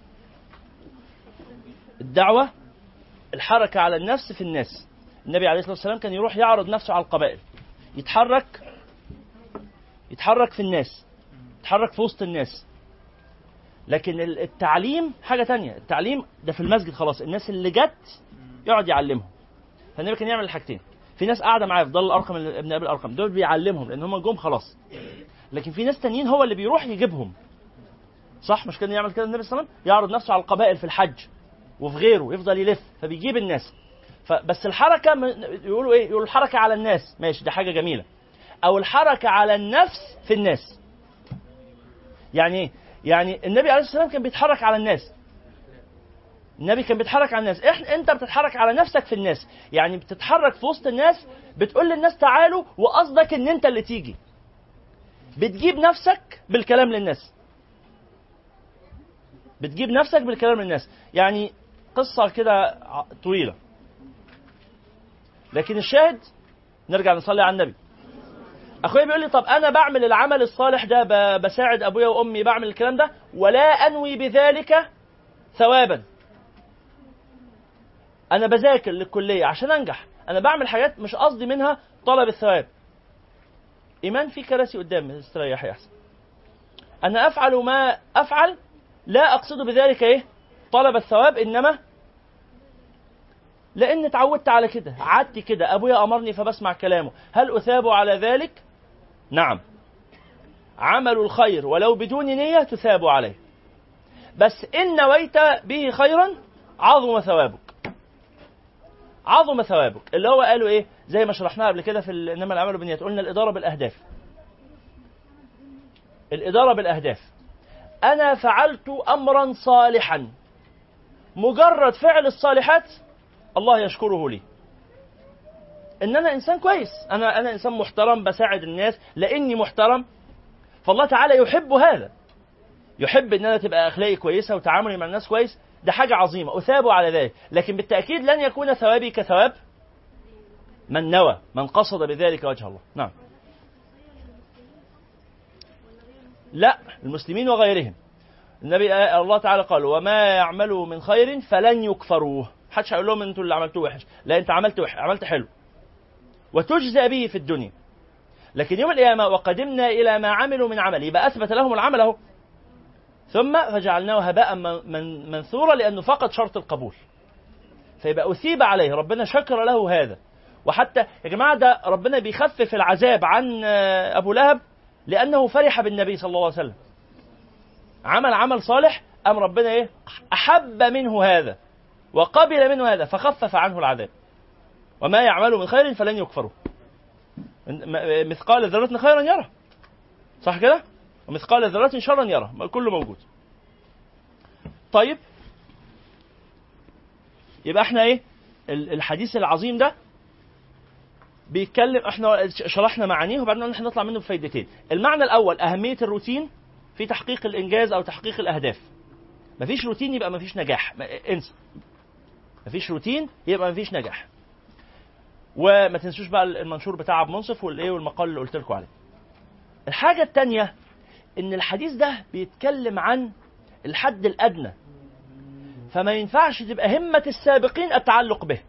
الدعوة الحركة على النفس في الناس النبي عليه الصلاة والسلام كان يروح يعرض نفسه على القبائل يتحرك يتحرك في الناس يتحرك في وسط الناس لكن ال- التعليم حاجة تانية التعليم ده في المسجد خلاص الناس اللي جت يقعد يعلمهم فالنبي كان يعمل الحاجتين في ناس قاعده معاه في ضل الارقم ابن ابي الارقم دول بيعلمهم لان هم جم خلاص لكن في ناس تانيين هو اللي بيروح يجيبهم صح مش كان يعمل كده النبي صلى الله عليه وسلم يعرض نفسه على القبائل في الحج وفي غيره يفضل يلف فبيجيب الناس فبس الحركه م- يقولوا ايه يقولوا الحركه على الناس ماشي دي حاجه جميله او الحركه على النفس في الناس يعني ايه يعني النبي عليه الصلاه والسلام كان بيتحرك على الناس النبي كان بيتحرك على الناس احنا انت بتتحرك على نفسك في الناس يعني بتتحرك في وسط الناس بتقول للناس تعالوا وقصدك ان انت اللي تيجي بتجيب نفسك بالكلام للناس بتجيب نفسك بالكلام للناس يعني قصة كده ع- طويلة لكن الشاهد نرجع نصلي على النبي اخويا بيقول لي طب انا بعمل العمل الصالح ده ب- بساعد ابويا وامي بعمل الكلام ده ولا انوي بذلك ثوابا انا بذاكر للكليه عشان انجح انا بعمل حاجات مش قصدي منها طلب الثواب ايمان في كراسي قدامي استريحي احسن انا افعل ما افعل لا اقصد بذلك ايه طلب الثواب انما لان اتعودت على كده عادتي كده ابويا امرني فبسمع كلامه هل اثاب على ذلك نعم عمل الخير ولو بدون نيه تثاب عليه بس ان نويت به خيرا عظم ثوابك عظم ثوابك اللي هو قالوا ايه زي ما شرحناها قبل كده في ال- انما الاعمال بالنيات قلنا الاداره بالاهداف الاداره بالاهداف انا فعلت امرا صالحا مجرد فعل الصالحات الله يشكره لي ان انا انسان كويس انا انا انسان محترم بساعد الناس لاني محترم فالله تعالى يحب هذا يحب ان انا تبقى اخلاقي كويسه وتعاملي مع الناس كويس ده حاجه عظيمه اثاب على ذلك لكن بالتاكيد لن يكون ثوابي كثواب من نوى من قصد بذلك وجه الله نعم لا المسلمين وغيرهم النبي الله تعالى قال وما يعملوا من خير فلن يكفروه محدش هيقول لهم انتوا اللي عملتوه وحش لا انت عملت وحش عملت حلو وتجزى به في الدنيا لكن يوم القيامه وقدمنا الى ما عملوا من عمل يبقى اثبت لهم العمل اهو ثم فجعلناه هباء من- من- منثورا لانه فقد شرط القبول فيبقى اثيب عليه ربنا شكر له هذا وحتى يا جماعه ده ربنا بيخفف العذاب عن آه، ابو لهب لانه فرح بالنبي صلى الله عليه وسلم عمل عمل صالح ام ربنا ايه احب منه هذا وقبل منه هذا فخفف عنه العذاب وما يعمل من خير فلن يكفره م- مثقال ذرة خيرا يرى صح كده ومثقال ذرة شرا يرى كله موجود طيب يبقى احنا ايه ال- الحديث العظيم ده بيتكلم احنا شرحنا معانيه وبعدين قلنا احنا نطلع منه بفايدتين المعنى الاول اهميه الروتين في تحقيق الانجاز او تحقيق الاهداف مفيش روتين يبقى مفيش نجاح ما- انسى مفيش روتين يبقى مفيش نجاح وما تنسوش بقى المنشور بتاع عبد منصف والايه والمقال اللي قلت لكم عليه الحاجه الثانيه ان الحديث ده بيتكلم عن الحد الادنى فما ينفعش تبقى همه السابقين التعلق به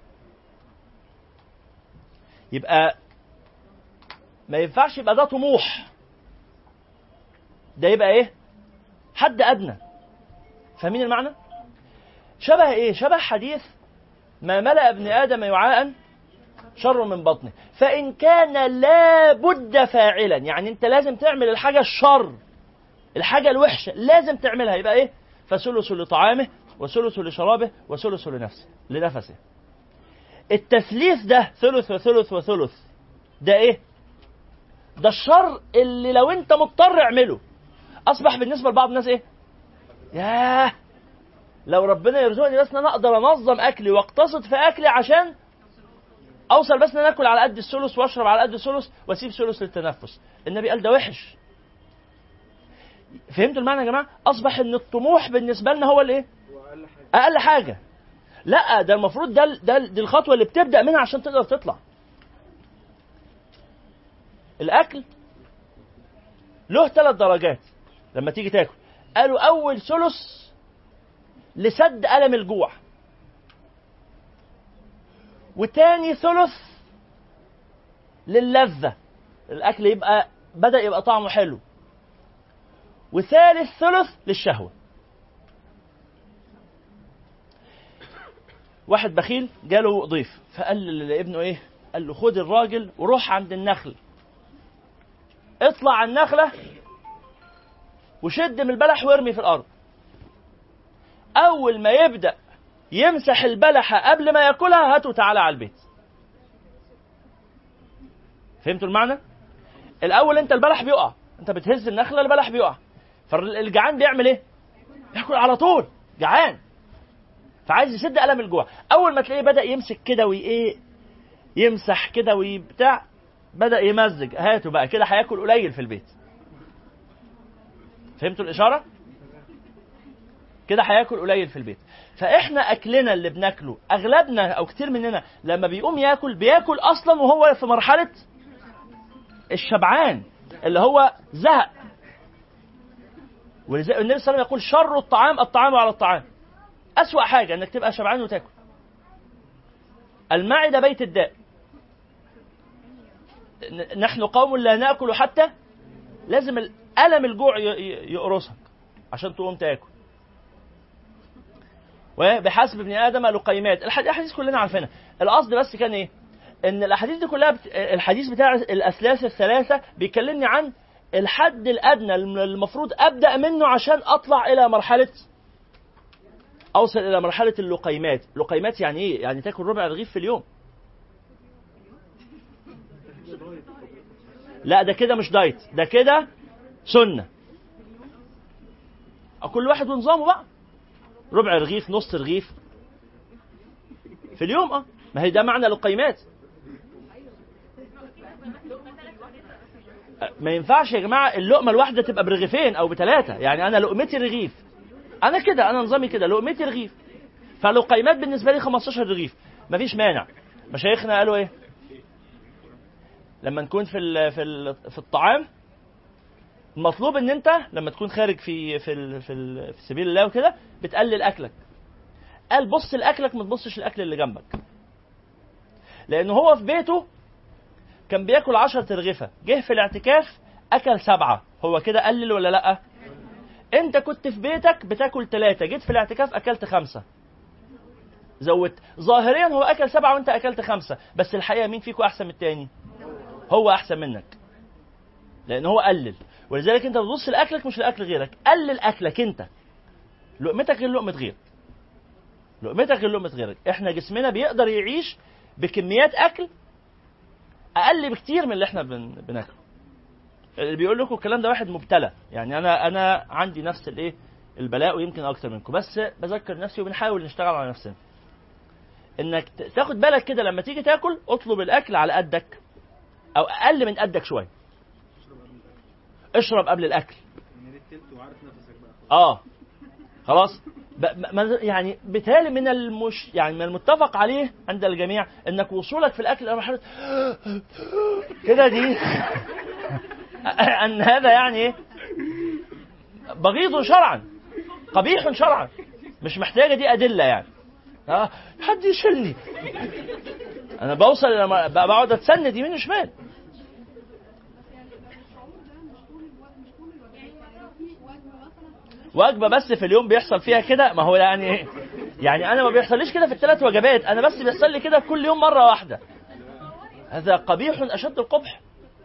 يبقى ما ينفعش يبقى ده طموح ده يبقى ايه حد ادنى فاهمين المعنى شبه ايه شبه حديث ما ملأ ابن ادم وعاء شر من بطنه فان كان لا بد فاعلا يعني انت لازم تعمل الحاجه الشر الحاجه الوحشه لازم تعملها يبقى ايه فثلث لطعامه وثلث لشرابه وثلث لنفسه لنفسه التثليث ده ثلث وثلث وثلث ده ايه ده الشر اللي لو انت مضطر اعمله اصبح بالنسبه لبعض الناس ايه ياه لو ربنا يرزقني بس ان انا اقدر انظم اكلي واقتصد في اكلي عشان اوصل بس ان انا اكل على قد الثلث واشرب على قد الثلث واسيب ثلث للتنفس النبي قال ده وحش فهمتوا المعنى يا جماعه اصبح ان الطموح بالنسبه لنا هو الايه واقل حاجه اقل حاجه لا ده المفروض ده ده دي الخطوه اللي بتبدا منها عشان تقدر تطلع الاكل له ثلاث درجات لما تيجي تاكل قالوا اول ثلث لسد الم الجوع وتاني ثلث للذة الأكل يبقى بدأ يبقى طعمه حلو وثالث ثلث للشهوة واحد بخيل جاله ضيف فقال لابنه ايه قال له خد الراجل وروح عند النخل اطلع على النخلة وشد من البلح وارمي في الأرض أول ما يبدأ يمسح البلحة قبل ما ياكلها هاته تعالى على البيت فهمتوا المعنى الاول انت البلح بيقع انت بتهز النخله البلح بيقع فالجعان بيعمل ايه ياكل على طول جعان فعايز يسد الم الجوع اول ما تلاقيه بدا يمسك كده وايه يمسح كده وبتاع بدا يمزج هاته بقى كده هياكل قليل في البيت فهمتوا الاشاره كده هياكل قليل في البيت فاحنا اكلنا اللي بناكله اغلبنا او كتير مننا لما بيقوم ياكل بياكل اصلا وهو في مرحله الشبعان اللي هو زهق ولذلك النبي صلى الله عليه وسلم يقول شر الطعام الطعام على الطعام أسوأ حاجة انك تبقى شبعان وتاكل المعدة بيت الداء ن- نحن قوم لا ناكل حتى لازم الم الجوع ي- ي- يقرصك عشان تقوم تاكل وبحسب ابن ادم لقيمات الح- الاحاديث كلنا عارفينها القصد بس كان ايه ان الاحاديث دي كلها بت... الحديث بتاع الاثلاث الثلاثه بيكلمني عن الحد الادنى الم- المفروض ابدا منه عشان اطلع الى مرحله اوصل الى مرحله اللقيمات لقيمات يعني ايه يعني تاكل ربع رغيف في اليوم لا ده كده مش دايت ده كده سنه كل واحد ونظامه بقى ربع رغيف نص رغيف في اليوم اه ما هي ده معنى لقيمات ما ينفعش يا جماعه اللقمه الواحده تبقى برغيفين او بثلاثه يعني انا لقمتي رغيف انا كده انا نظامي كده لقمتي رغيف فلقيمات بالنسبه لي 15 رغيف مفيش مانع مشايخنا قالوا ايه لما نكون في ال في ال في الطعام المطلوب ان انت لما تكون خارج في في ال في, ال في سبيل الله وكده بتقلل اكلك قال بص لاكلك ما تبصش الاكل اللي جنبك لان هو في بيته كان بياكل 10 ترغفه جه في الاعتكاف اكل سبعه هو كده قلل ولا لا انت كنت في بيتك بتاكل ثلاثه جيت في الاعتكاف اكلت خمسه زودت ظاهريا هو اكل سبعه وانت اكلت خمسه بس الحقيقه مين فيكم احسن من التاني هو احسن منك لان هو قلل ولذلك انت بتبص لاكلك مش لاكل غيرك قلل اكلك انت لقمتك غير لقمه غيرك لقمتك غير لقمه غيرك احنا جسمنا بيقدر يعيش بكميات اكل اقل بكتير من اللي احنا بن... بناكله اللي بيقول لكم الكلام ده واحد مبتلى يعني انا انا عندي نفس الايه البلاء ويمكن اكتر منكم بس بذكر نفسي وبنحاول نشتغل على نفسنا انك ت- تاخد بالك كده لما تيجي تاكل اطلب الاكل على قدك او اقل من قدك شويه اشرب قبل الاكل يعني التلت وعارف نفسك بقى اه خلاص ب- ما- يعني بالتالي من المش يعني من المتفق عليه عند الجميع انك وصولك في الاكل الى مرحله كده دي ان هذا يعني ايه بغيض شرعا قبيح شرعا مش محتاجه دي ادله يعني اه حد يشيلني انا بوصل لما بقعد اتسند يمين وشمال وجبه بس في اليوم بيحصل فيها كده ما هو يعني ايه يعني انا ما بيحصليش كده في الثلاث وجبات انا بس بيحصل لي كده كل يوم مره واحده هذا قبيح اشد القبح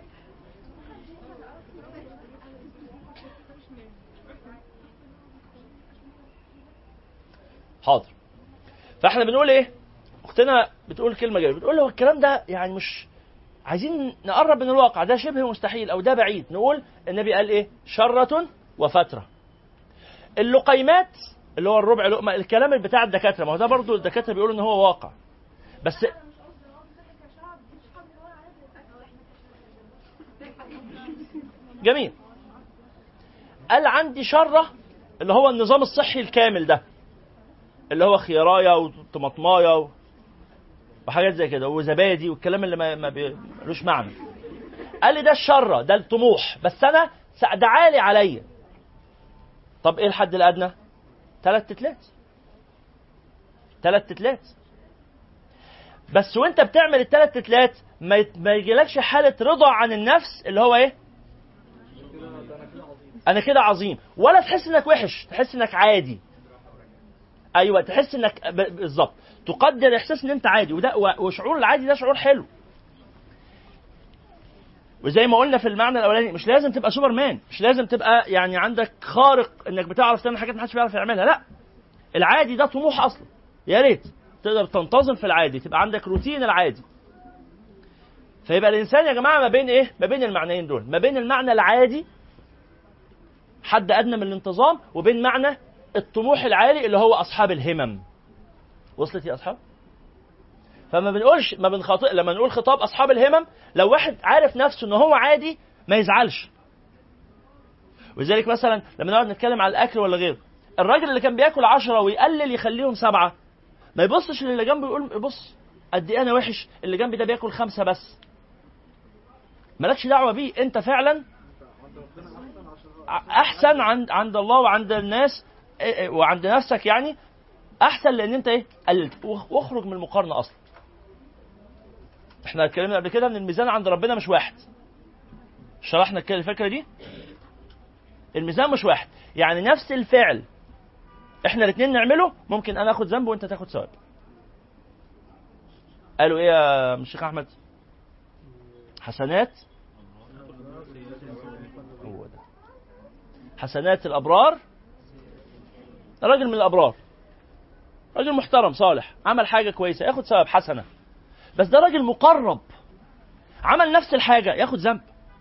حاضر فاحنا بنقول ايه اختنا بتقول كلمه جميله بتقول هو الكلام ده يعني مش عايزين نقرب من الواقع ده شبه مستحيل او ده بعيد نقول النبي قال ايه شره وفتره اللقيمات اللي هو الربع لقمه الكلام بتاع الدكاتره ما هو ده برضو الدكاتره بيقولوا ان هو واقع بس جميل قال عندي شره اللي هو النظام الصحي الكامل ده اللي هو خيرايه وطماطمايه و- وحاجات زي كده وزبادي والكلام اللي ما ما بي- ملوش معنى قال لي ده الشره ده الطموح بس انا س- ده عالي عليا طب ايه الحد الادنى ثلاث تتلات ثلاث تتلات بس وانت بتعمل الثلاث تتلات ما يت- ما يجيلكش حاله رضا عن النفس اللي هو ايه انا كده عظيم ولا تحس انك وحش تحس انك عادي ايوه تحس انك ب- بالظبط تقدر احساس ان انت عادي وده و- وشعور العادي ده شعور حلو وزي ما قلنا في المعنى الاولاني مش لازم تبقى سوبر مان مش لازم تبقى يعني عندك خارق انك بتعرف تعمل حاجات محدش بيعرف يعملها لا العادي ده طموح اصلا يا ريت تقدر تنتظم في العادي تبقى عندك روتين العادي فيبقى الانسان يا جماعه ما بين ايه ما بين المعنيين دول ما بين المعنى العادي حد ادنى من الانتظام وبين معنى الطموح العالي اللي هو اصحاب الهمم وصلت يا اصحاب فما بنقولش ما بنخاطئ لما نقول خطاب اصحاب الهمم لو واحد عارف نفسه ان هو عادي ما يزعلش ولذلك مثلا لما نقعد نتكلم على الاكل ولا غيره الراجل اللي كان بياكل عشرة ويقلل يخليهم سبعة ما يبصش للي جنبه يقول بص قد ايه انا وحش اللي جنبي ده بياكل خمسة بس مالكش دعوة بيه انت فعلا احسن عند عند الله وعند الناس إيه إيه وعند نفسك يعني احسن لان انت ايه قللت واخ- واخرج من المقارنه اصلا احنا اتكلمنا قبل كده ان الميزان عند ربنا مش واحد شرحنا الك- الفكره دي الميزان مش واحد يعني نفس الفعل احنا الاثنين نعمله ممكن انا اخد ذنب وانت تاخد ثواب قالوا ايه يا شيخ احمد حسنات هو ده حسنات الابرار راجل من الابرار راجل محترم صالح عمل حاجه كويسه ياخد ثواب حسنه بس ده راجل مقرب عمل نفس الحاجه ياخد ذنب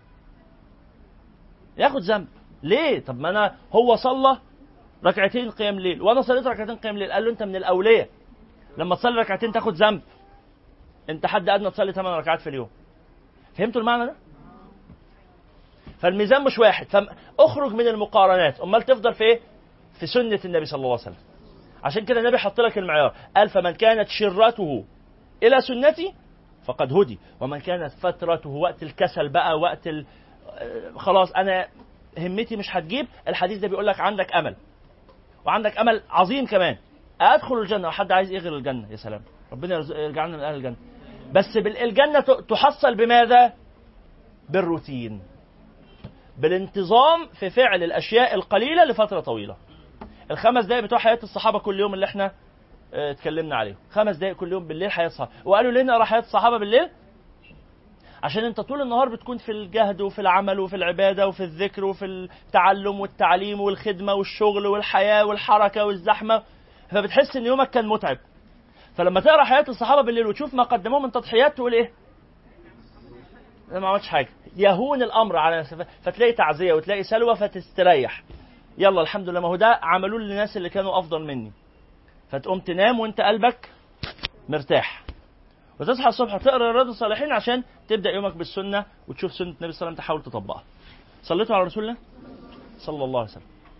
ياخد ذنب ليه طب ما انا هو صلى ركعتين قيام ليل وانا صليت ركعتين قيام ليل قال له انت من الاولياء لما تصلي ركعتين تاخد ذنب انت حد ادنى تصلي 8 ركعات في اليوم فهمتوا المعنى ده فالميزان مش واحد فاخرج من المقارنات امال تفضل في ايه في سنه النبي صلى الله عليه وسلم عشان كده النبي حط لك المعيار قال فمن كانت شرته الى سنتي فقد هدي ومن كانت فترته وقت الكسل بقى وقت ال... آه، خلاص انا همتي مش هتجيب الحديث ده بيقول لك عندك امل وعندك امل عظيم كمان ادخل الجنه وحد عايز ايه غير الجنه يا سلام ربنا يرزق- يرجعنا من اهل الجنه بس بال- الجنه ت- تحصل بماذا بالروتين بالانتظام في فعل الاشياء القليله لفتره طويله الخمس دقائق بتوع حياه الصحابه كل يوم اللي احنا اه، اتكلمنا عليهم خمس دقائق كل يوم بالليل حياه الصحابه وقالوا ليه نقرا حياه الصحابه بالليل عشان انت طول النهار بتكون في الجهد وفي العمل وفي العباده وفي الذكر وفي التعلم والتعليم والخدمه والشغل والحياه والحركه والزحمه فبتحس ان يومك كان متعب فلما تقرا حياه الصحابه بالليل وتشوف ما قدموه من تضحيات تقول ايه انا ما عملتش حاجه يهون الامر على نفسه فتلاقي تعزيه وتلاقي سلوى فتستريح يلا الحمد لله ما هو ده عملوه للناس اللي كانوا افضل مني فتقوم تنام وانت قلبك مرتاح وتصحى الصبح تقرا رياض الصالحين عشان تبدا يومك بالسنه وتشوف سنه النبي صلى الله عليه وسلم تحاول تطبقها صليتوا على رسول الله صلى الله عليه وسلم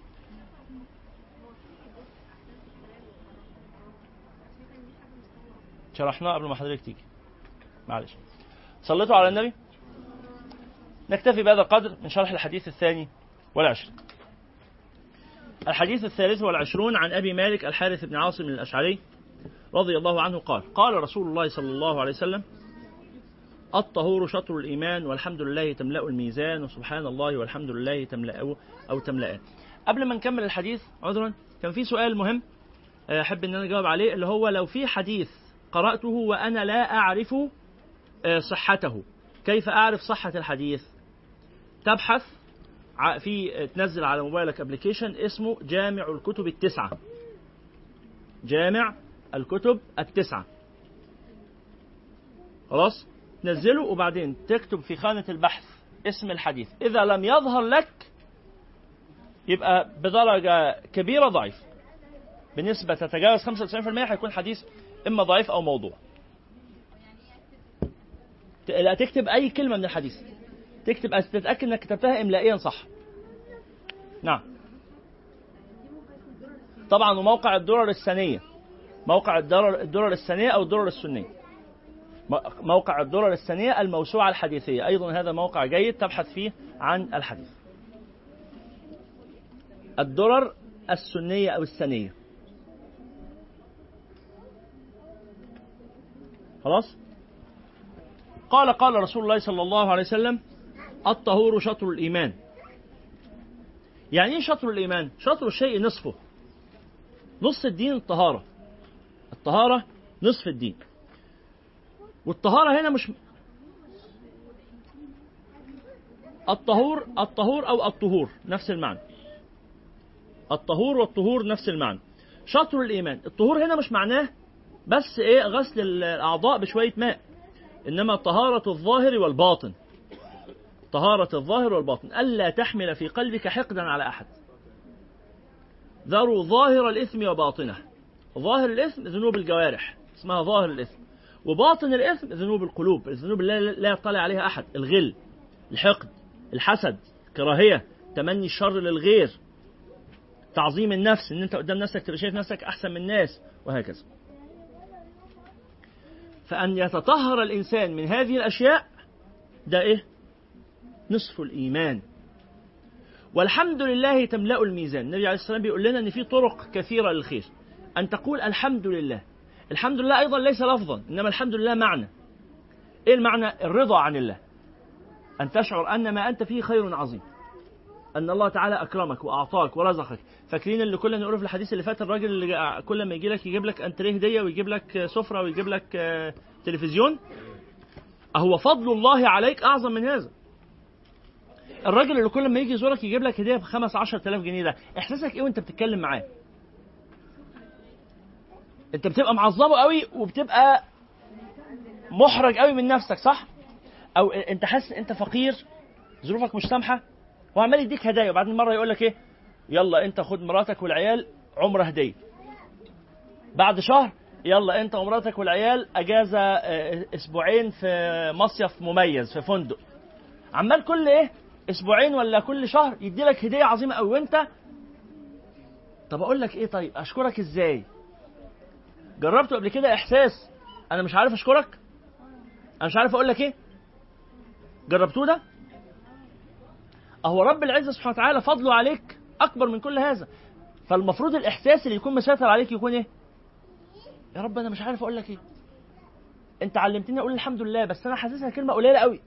شرحناه قبل ما حضرتك تيجي معلش صليتوا على النبي نكتفي بهذا القدر من شرح الحديث الثاني والعشرين الحديث الثالث والعشرون عن أبي مالك الحارث بن عاصم الأشعري رضي الله عنه قال قال رسول الله صلى الله عليه وسلم الطهور شطر الإيمان والحمد لله تملأ الميزان وسبحان الله والحمد لله تملأ أو تملأان قبل ما نكمل الحديث عذرا كان في سؤال مهم آه، أحب أن أنا أجاوب عليه اللي هو لو في حديث قرأته وأنا لا أعرف آه، صحته كيف أعرف صحة الحديث تبحث ع- في تنزل على موبايلك ابلكيشن اسمه جامع الكتب التسعة جامع الكتب التسعة خلاص تنزله وبعدين تكتب في خانة البحث اسم الحديث إذا لم يظهر لك يبقى بدرجة كبيرة ضعيف بنسبة تتجاوز 95% هيكون حديث إما ضعيف أو موضوع ت- لا تكتب أي كلمة من الحديث تكتب بس تتاكد انك كتبتها املائيا صح نعم طبعا وموقع الدرر الثانيه موقع الدرر الدرر الثانيه او الدرر السنيه م- موقع الدرر الثانيه الموسوعه الحديثيه ايضا هذا موقع جيد تبحث فيه عن الحديث الدرر السنيه او الثانيه خلاص قال قال رسول الله صلى الله عليه وسلم الطهور شطر الإيمان يعني ايه شطر الإيمان شطر الشيء نصفه نص الدين الطهارة الطهارة نصف الدين والطهارة هنا مش الطهور الطهور أو الطهور نفس المعنى الطهور والطهور نفس المعنى شطر الإيمان الطهور هنا مش معناه بس ايه غسل الأعضاء بشوية ماء إنما طهارة الظاهر والباطن طهارة الظاهر والباطن ألا تحمل في قلبك حقدا على أحد ذروا ظاهر الإثم وباطنه ظاهر الإثم ذنوب الجوارح اسمها ظاهر الإثم وباطن الإثم ذنوب القلوب الذنوب اللي لا يطلع عليها أحد الغل الحقد الحسد الكراهية تمني الشر للغير تعظيم النفس ان انت قدام نفسك تبقى شايف نفسك احسن من الناس وهكذا فأن يتطهر الإنسان من هذه الأشياء ده إيه؟ نصف الإيمان والحمد لله تملأ الميزان النبي عليه الصلاة والسلام بيقول لنا أن في طرق كثيرة للخير أن تقول الحمد لله الحمد لله أيضا ليس لفظا إنما الحمد لله معنى إيه المعنى؟ الرضا عن الله أن تشعر أن ما أنت فيه خير عظيم أن الله تعالى أكرمك وأعطاك ورزقك فاكرين اللي كنا نقوله في الحديث اللي فات الراجل اللي كل ما يجي لك يجيب لك أنتريه هدية ويجيب لك سفرة ويجيب لك آه، تلفزيون أهو فضل الله عليك أعظم من هذا الراجل اللي كل ما يجي يزورك يجيب لك هدية بخمس عشر تلاف جنيه ده إحساسك إيه وأنت بتتكلم معاه أنت بتبقى معظمه قوي وبتبقى محرج قوي من نفسك صح أو أنت حاسس أنت فقير ظروفك مش سامحة وعمال يديك هدايا وبعدين مره يقول لك ايه يلا انت خد مراتك والعيال عمره هديه بعد شهر يلا انت ومراتك والعيال اجازه آه، اسبوعين في مصيف مميز في فندق عمال كل ايه اسبوعين ولا كل شهر يدي لك هديه عظيمه قوي وانت طب اقول لك ايه طيب اشكرك ازاي جربت قبل كده احساس انا مش عارف اشكرك انا مش عارف اقول لك ايه جربتوه ده هو رب العزة سبحانه وتعالى فضله عليك أكبر من كل هذا فالمفروض الإحساس اللي يكون مسيطر عليك يكون إيه؟ يا رب أنا مش عارف أقول لك إيه أنت علمتني أقول الحمد لله بس أنا حاسسها كلمة قليلة قوي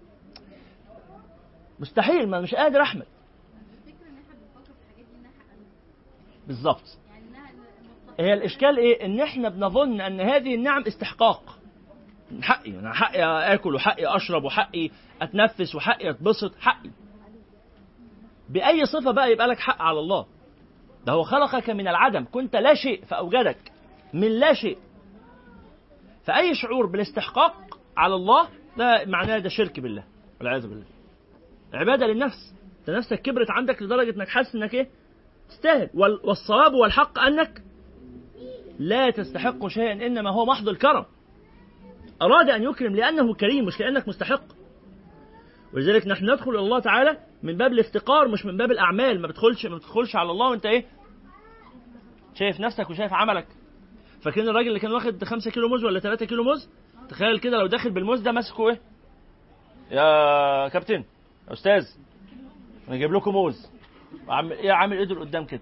مستحيل ما مش قادر أحمد الفكرة ان احنا بنفكر في الحاجات دي انها حقنا بالظبط يعني انها المصلحة هي الإشكال إيه؟ إن إحنا بنظن أن هذه النعم استحقاق من حقي أنا حقي آكل وحقي أشرب وحقي أتنفس وحقي أتبسط حقي بأي صفة بقى يبقى لك حق على الله ده هو خلقك من العدم كنت لا شيء فأوجدك من لا شيء فأي شعور بالاستحقاق على الله ده معناه ده شرك بالله والعياذ بالله عبادة للنفس انت نفسك كبرت عندك لدرجة انك حاسس انك ايه تستاهل وال- والصواب والحق انك لا تستحق شيئا انما هو محض الكرم اراد ان يكرم لانه كريم مش لانك مستحق ولذلك نحن ندخل الى الله تعالى من باب الافتقار مش من باب الاعمال ما بتدخلش ما بتدخلش على الله وانت ايه شايف نفسك وشايف عملك فاكرين الراجل اللي كان واخد 5 كيلو موز ولا 3 كيلو موز تخيل كده لو داخل بالموز ده ماسكه ايه يا كابتن يا استاذ انا جايب لكم موز وعامل ايه عامل ايده لقدام كده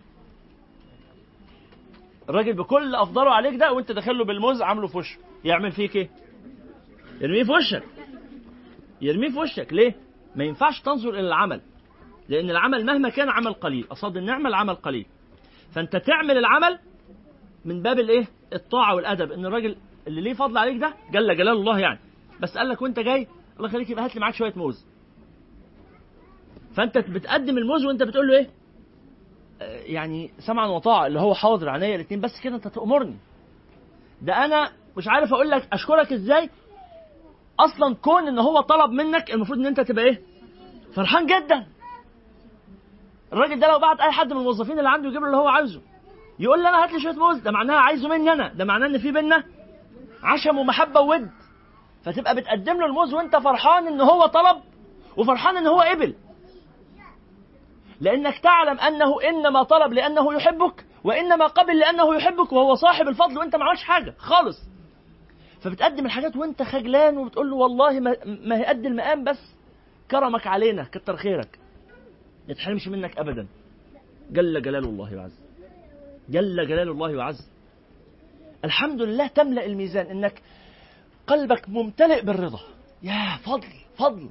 الراجل بكل افضله عليك ده وانت داخل له بالموز عامله في وشه يعمل فيك ايه يرميه في وشك يرميه في وشك ليه ما ينفعش تنظر الى العمل لان العمل مهما كان عمل قليل قصاد النعمه العمل قليل فانت تعمل العمل من باب الايه الطاعه والادب ان الراجل اللي ليه فضل عليك ده جل جلال الله يعني بس قال لك وانت جاي الله يخليك يبقى هات لي معاك شويه موز فانت بتقدم الموز وانت بتقول له ايه آه، يعني سمعا وطاعه اللي هو حاضر عينيا الاثنين بس كده انت تامرني ده انا مش عارف اقول لك اشكرك ازاي اصلا كون ان هو طلب منك المفروض ان انت تبقى ايه فرحان جدا الراجل ده لو بعت اي حد من الموظفين اللي عنده يجيب له اللي هو عايزه يقول لي انا هات لي شويه موز ده معناها عايزه مني انا ده معناه ان في بينا عشم ومحبه وود فتبقى بتقدم له الموز وانت فرحان ان هو طلب وفرحان ان هو قبل لانك تعلم انه انما طلب لانه يحبك وانما قبل لانه يحبك وهو صاحب الفضل وانت ما عملتش حاجه خالص فبتقدم الحاجات وانت خجلان وبتقول له والله ما, ما هي قد المقام بس كرمك علينا كتر خيرك ما يتحرمش منك ابدا جل جلال الله وعز جل جلال الله وعز الحمد لله تملا الميزان انك قلبك ممتلئ بالرضا يا فضل فضل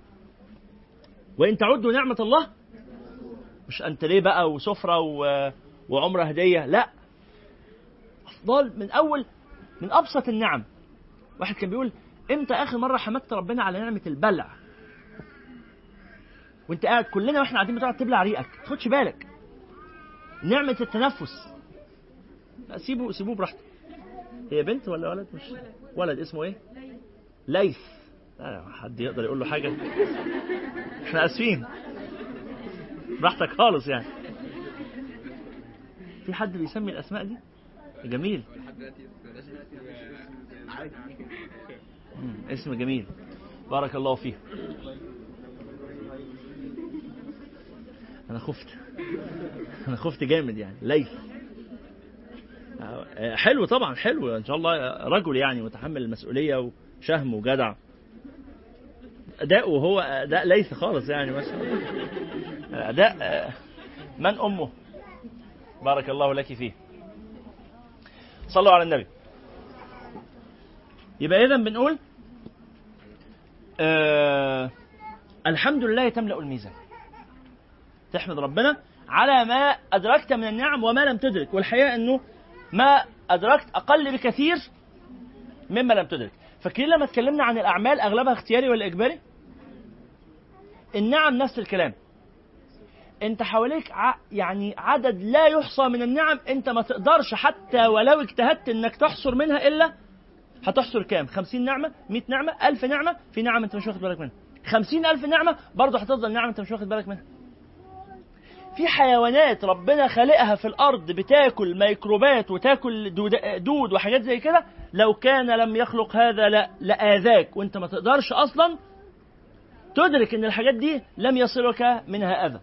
وان تعدوا نعمه الله مش انت ليه بقى وسفره و... وعمره هديه لا افضل من اول من ابسط النعم واحد كان بيقول امتى اخر مره حمدت ربنا على نعمه البلع وانت قاعد كلنا واحنا قاعدين بتقعد تبلع ريقك ما تاخدش بالك نعمه التنفس لا سيبه سيبوه براحته هي بنت ولا ولد مش ولد اسمه ايه ليث لا حد يقدر يقول له حاجه احنا اسفين براحتك خالص يعني في حد بيسمي الاسماء دي جميل مم، اسم جميل بارك الله فيه انا خفت انا خفت جامد يعني ليث آه، حلو طبعا حلو ان شاء الله رجل يعني متحمل المسؤوليه وشهم وجدع اداؤه هو اداء ليث خالص يعني ما شاء الله اداء آه، من امه بارك الله لك فيه صلوا على النبي يبقى اذا بنقول آه الحمد لله تملا الميزان تحمد ربنا على ما ادركت من النعم وما لم تدرك والحقيقه انه ما ادركت اقل بكثير مما لم تدرك فاكرين لما اتكلمنا عن الاعمال اغلبها اختياري ولا اجباري النعم نفس الكلام انت حواليك ع... يعني عدد لا يحصى من النعم انت ما تقدرش حتى ولو اجتهدت انك تحصر منها الا هتحصر كام 50 نعمة 100 نعمة 1000 نعمة في نعم انت مش واخد بالك منها 50000 نعمة برضه هتفضل نعمة انت مش واخد بالك منها في حيوانات ربنا خالقها في الارض بتاكل ميكروبات وتاكل دود, دود وحاجات زي كده لو كان لم يخلق هذا لا لاذاك وانت ما تقدرش اصلا تدرك ان الحاجات دي لم يصلك منها اذى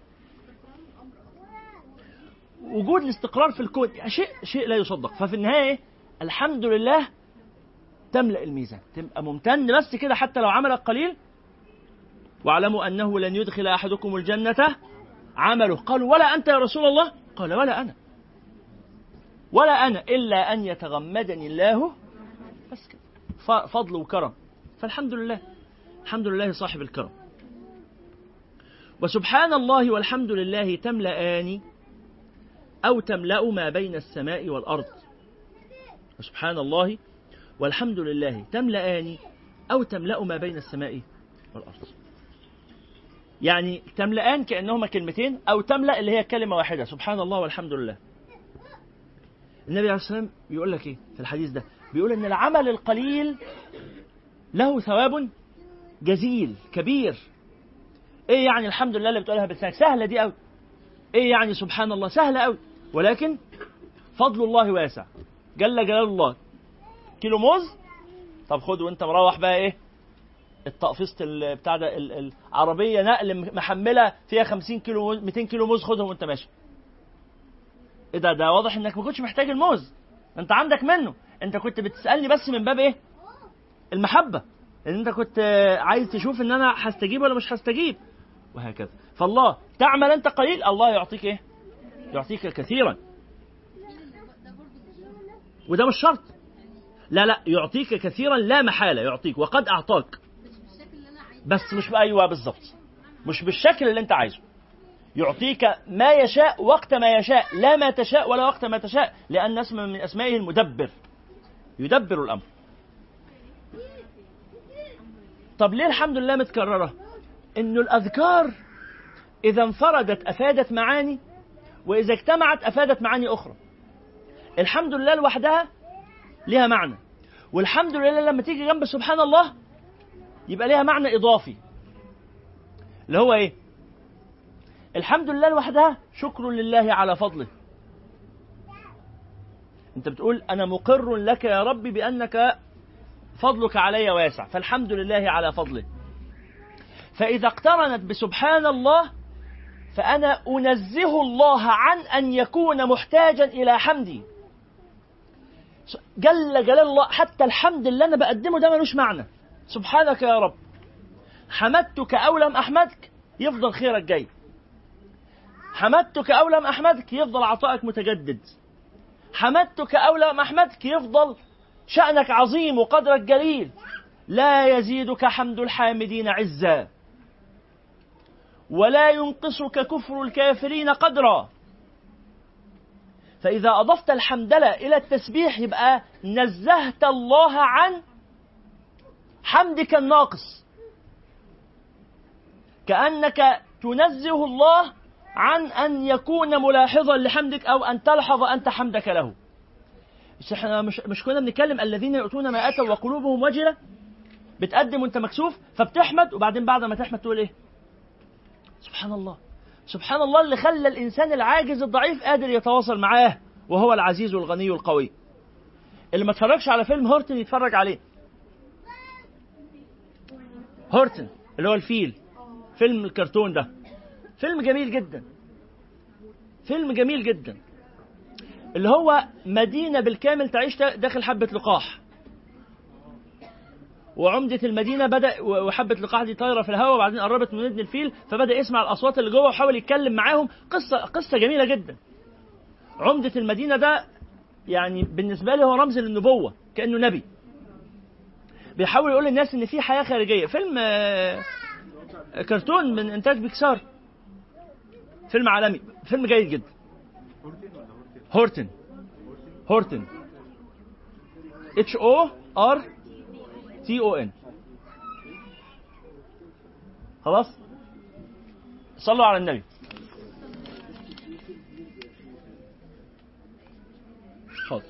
وجود الاستقرار في الكون شيء شيء لا يصدق ففي النهايه الحمد لله تملا الميزان تبقى ممتن بس كده حتى لو عملك قليل واعلموا انه لن يدخل احدكم الجنه عمله قالوا ولا انت يا رسول الله قال ولا انا ولا انا الا ان يتغمدني الله بس كده ف- فضل وكرم فالحمد لله الحمد لله صاحب الكرم وسبحان الله والحمد لله تملأان أو تملأ ما بين السماء والأرض وسبحان الله والحمد لله تملأان أو تملأ ما بين السماء والأرض يعني تملأان كأنهما كلمتين أو تملأ اللي هي كلمة واحدة سبحان الله والحمد لله النبي عليه الصلاة والسلام بيقول لك إيه في الحديث ده بيقول إن العمل القليل له ثواب جزيل كبير ايه يعني الحمد لله اللي بتقولها بلسانك سهله دي قوي ايه يعني سبحان الله سهله قوي ولكن فضل الله واسع جل جلال الله كيلو موز طب خد وانت مروح بقى ايه التقفيصة ال- بتاع ده ال- العربيه نقل محمله فيها 50 كيلو موز 200 كيلو موز خدهم وانت ماشي ايه ده ده واضح انك ما كنتش محتاج الموز انت عندك منه انت كنت بتسالني بس من باب ايه المحبه ان انت كنت آه، عايز تشوف ان انا هستجيب ولا مش هستجيب وهكذا فالله تعمل انت قليل الله يعطيك ايه يعطيك كثيرا وده مش شرط لا لا يعطيك كثيرا لا محاله يعطيك وقد اعطاك مش بالشكل اللي انا عايزاه بس مش ايوه بالظبط مش بالشكل اللي انت عايزه يعطيك ما يشاء وقت ما يشاء لا ما تشاء ولا وقت ما تشاء لان اسم من اسمائه المدبر يدبر الامر طب ليه الحمد لله متكرره انه الاذكار اذا انفردت افادت معاني واذا اجتمعت افادت معاني اخرى الحمد لله لوحدها ليها معنى والحمد لله لما تيجي جنب سبحان الله يبقى ليها معنى اضافي اللي هو ايه الحمد لله لوحدها شكر لله على فضله انت بتقول انا مقر لك يا ربي بانك فضلك علي واسع فالحمد لله على فضله فإذا اقترنت بسبحان الله فأنا أنزه الله عن أن يكون محتاجا إلى حمدي جل جلال الله حتى الحمد اللي أنا بقدمه ده ملوش معنى سبحانك يا رب حمدتك أو لم أحمدك يفضل خيرك جاي حمدتك أو لم أحمدك يفضل عطائك متجدد حمدتك أو لم أحمدك يفضل شأنك عظيم وقدرك جليل لا يزيدك حمد الحامدين عزا ولا ينقصك كفر الكافرين قدرا فإذا أضفت الحمدلة إلى التسبيح يبقى نزهت الله عن حمدك الناقص كأنك تنزه الله عن أن يكون ملاحظا لحمدك أو أن تلحظ أنت حمدك له بس احنا مش, مش كنا بنتكلم الذين يؤتون ما أتوا وقلوبهم وجلة بتقدم وانت مكسوف فبتحمد وبعدين بعد ما تحمد تقول ايه سبحان الله سبحان الله اللي خلى الإنسان العاجز الضعيف قادر يتواصل معاه وهو العزيز الغني القوي اللي ما اتفرجش على فيلم هورتن يتفرج عليه هورتن اللي هو الفيل فيلم الكرتون ده فيلم جميل جدا فيلم جميل جدا اللي هو مدينة بالكامل تعيش داخل حبة لقاح وعمدة المدينة بدأ وحبة اللقاح دي طايرة في الهواء وبعدين قربت من ودن الفيل فبدأ يسمع الأصوات اللي جوه وحاول يتكلم معاهم قصة قصة جميلة جدا عمدة المدينة ده يعني بالنسبة لي هو رمز للنبوة كأنه نبي بيحاول يقول للناس إن في حياة خارجية فيلم آه، كرتون من إنتاج بيكسار فيلم عالمي فيلم جيد جدا هورتن هورتن اتش او ار تي او ان خلاص صلوا على النبي حاضر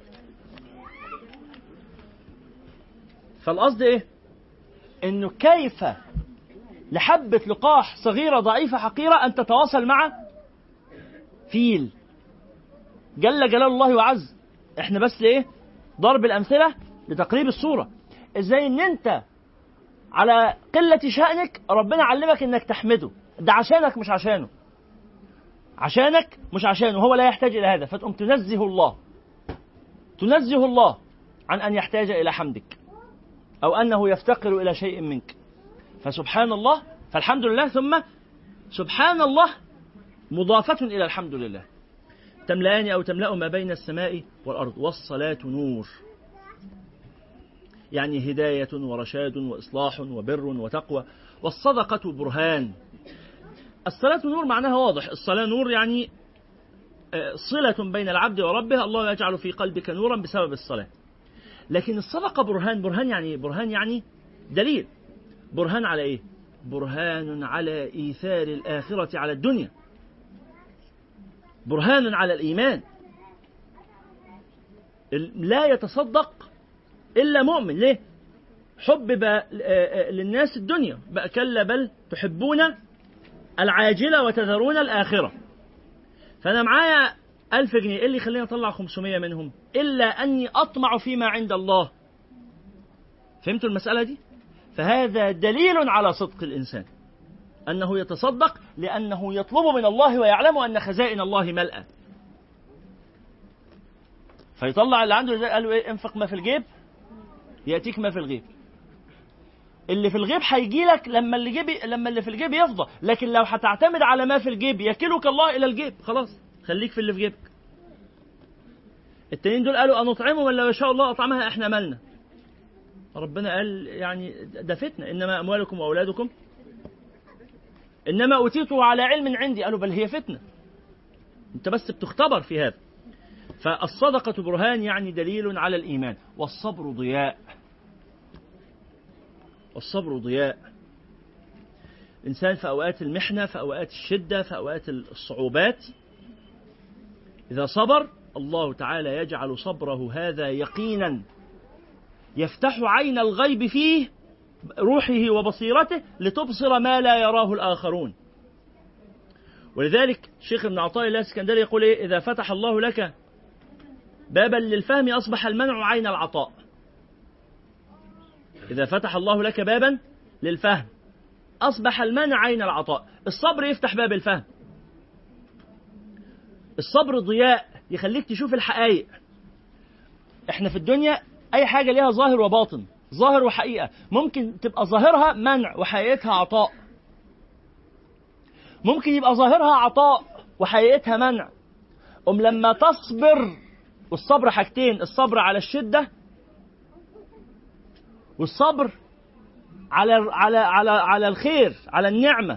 فالقصد ايه انه كيف لحبة لقاح صغيرة ضعيفة حقيرة أن تتواصل مع فيل جل جلال الله وعز احنا بس ايه ضرب الأمثلة لتقريب الصورة ازاي ان انت على قلة شأنك ربنا علمك انك تحمده ده عشانك مش عشانه عشانك مش عشانه هو لا يحتاج إلى هذا فتقوم تنزه الله تنزه الله عن أن يحتاج إلى حمدك أو أنه يفتقر إلى شيء منك فسبحان الله فالحمد لله ثم سبحان الله مضافة إلى الحمد لله تملأان أو تملأ ما بين السماء والأرض والصلاة نور يعني هداية ورشاد وإصلاح وبر وتقوى والصدقة برهان الصلاة نور معناها واضح الصلاة نور يعني آه، صلة بين العبد وربه الله يجعل في قلبك نورا بسبب الصلاة لكن الصدقة برهان برهان يعني إيه؟ برهان يعني دليل برهان على ايه برهان على ايثار الاخره على الدنيا برهان على الايمان لا يتصدق الا مؤمن ليه حبب آه، آه، للناس الدنيا بقى كلا بل تحبون العاجله وتذرون الاخره فانا معايا ألف جنيه إيه اللي يخليني أطلع 500 منهم إلا أني أطمع فيما عند الله فهمتوا المسألة دي فهذا دليل على صدق الإنسان أنه يتصدق لأنه يطلب من الله ويعلم أن خزائن الله ملأى فيطلع اللي عنده قال له إيه انفق ما في الجيب يأتيك ما في الغيب اللي في الغيب هيجي لك لما اللي جيب لما اللي في الجيب يفضى لكن لو هتعتمد على ما في الجيب يكلك الله الى الجيب خلاص خليك في اللي في جيبك التانيين دول قالوا أنطعمه من لو يشاء الله أطعمها إحنا مالنا ربنا قال يعني ده فتنة إنما أموالكم وأولادكم إنما أوتيته على علم عندي قالوا بل هي فتنة أنت بس بتختبر في هذا فالصدقة برهان يعني دليل على الإيمان والصبر ضياء والصبر ضياء الإنسان في أوقات المحنة في أوقات الشدة في أوقات الصعوبات إذا صبر الله تعالى يجعل صبره هذا يقينا يفتح عين الغيب فيه روحه وبصيرته لتبصر ما لا يراه الآخرون ولذلك شيخ ابن عطاء الله الاسكندري يقول إيه إذا فتح الله لك بابا للفهم أصبح المنع عين العطاء إذا فتح الله لك بابا للفهم أصبح المنع عين العطاء الصبر يفتح باب الفهم الصبر ضياء يخليك تشوف الحقائق احنا في الدنيا اي حاجة ليها ظاهر وباطن ظاهر وحقيقة ممكن تبقى ظاهرها منع وحقيقتها عطاء ممكن يبقى ظاهرها عطاء وحقيقتها منع أم لما تصبر والصبر حاجتين الصبر على الشدة والصبر على على على على الخير على النعمة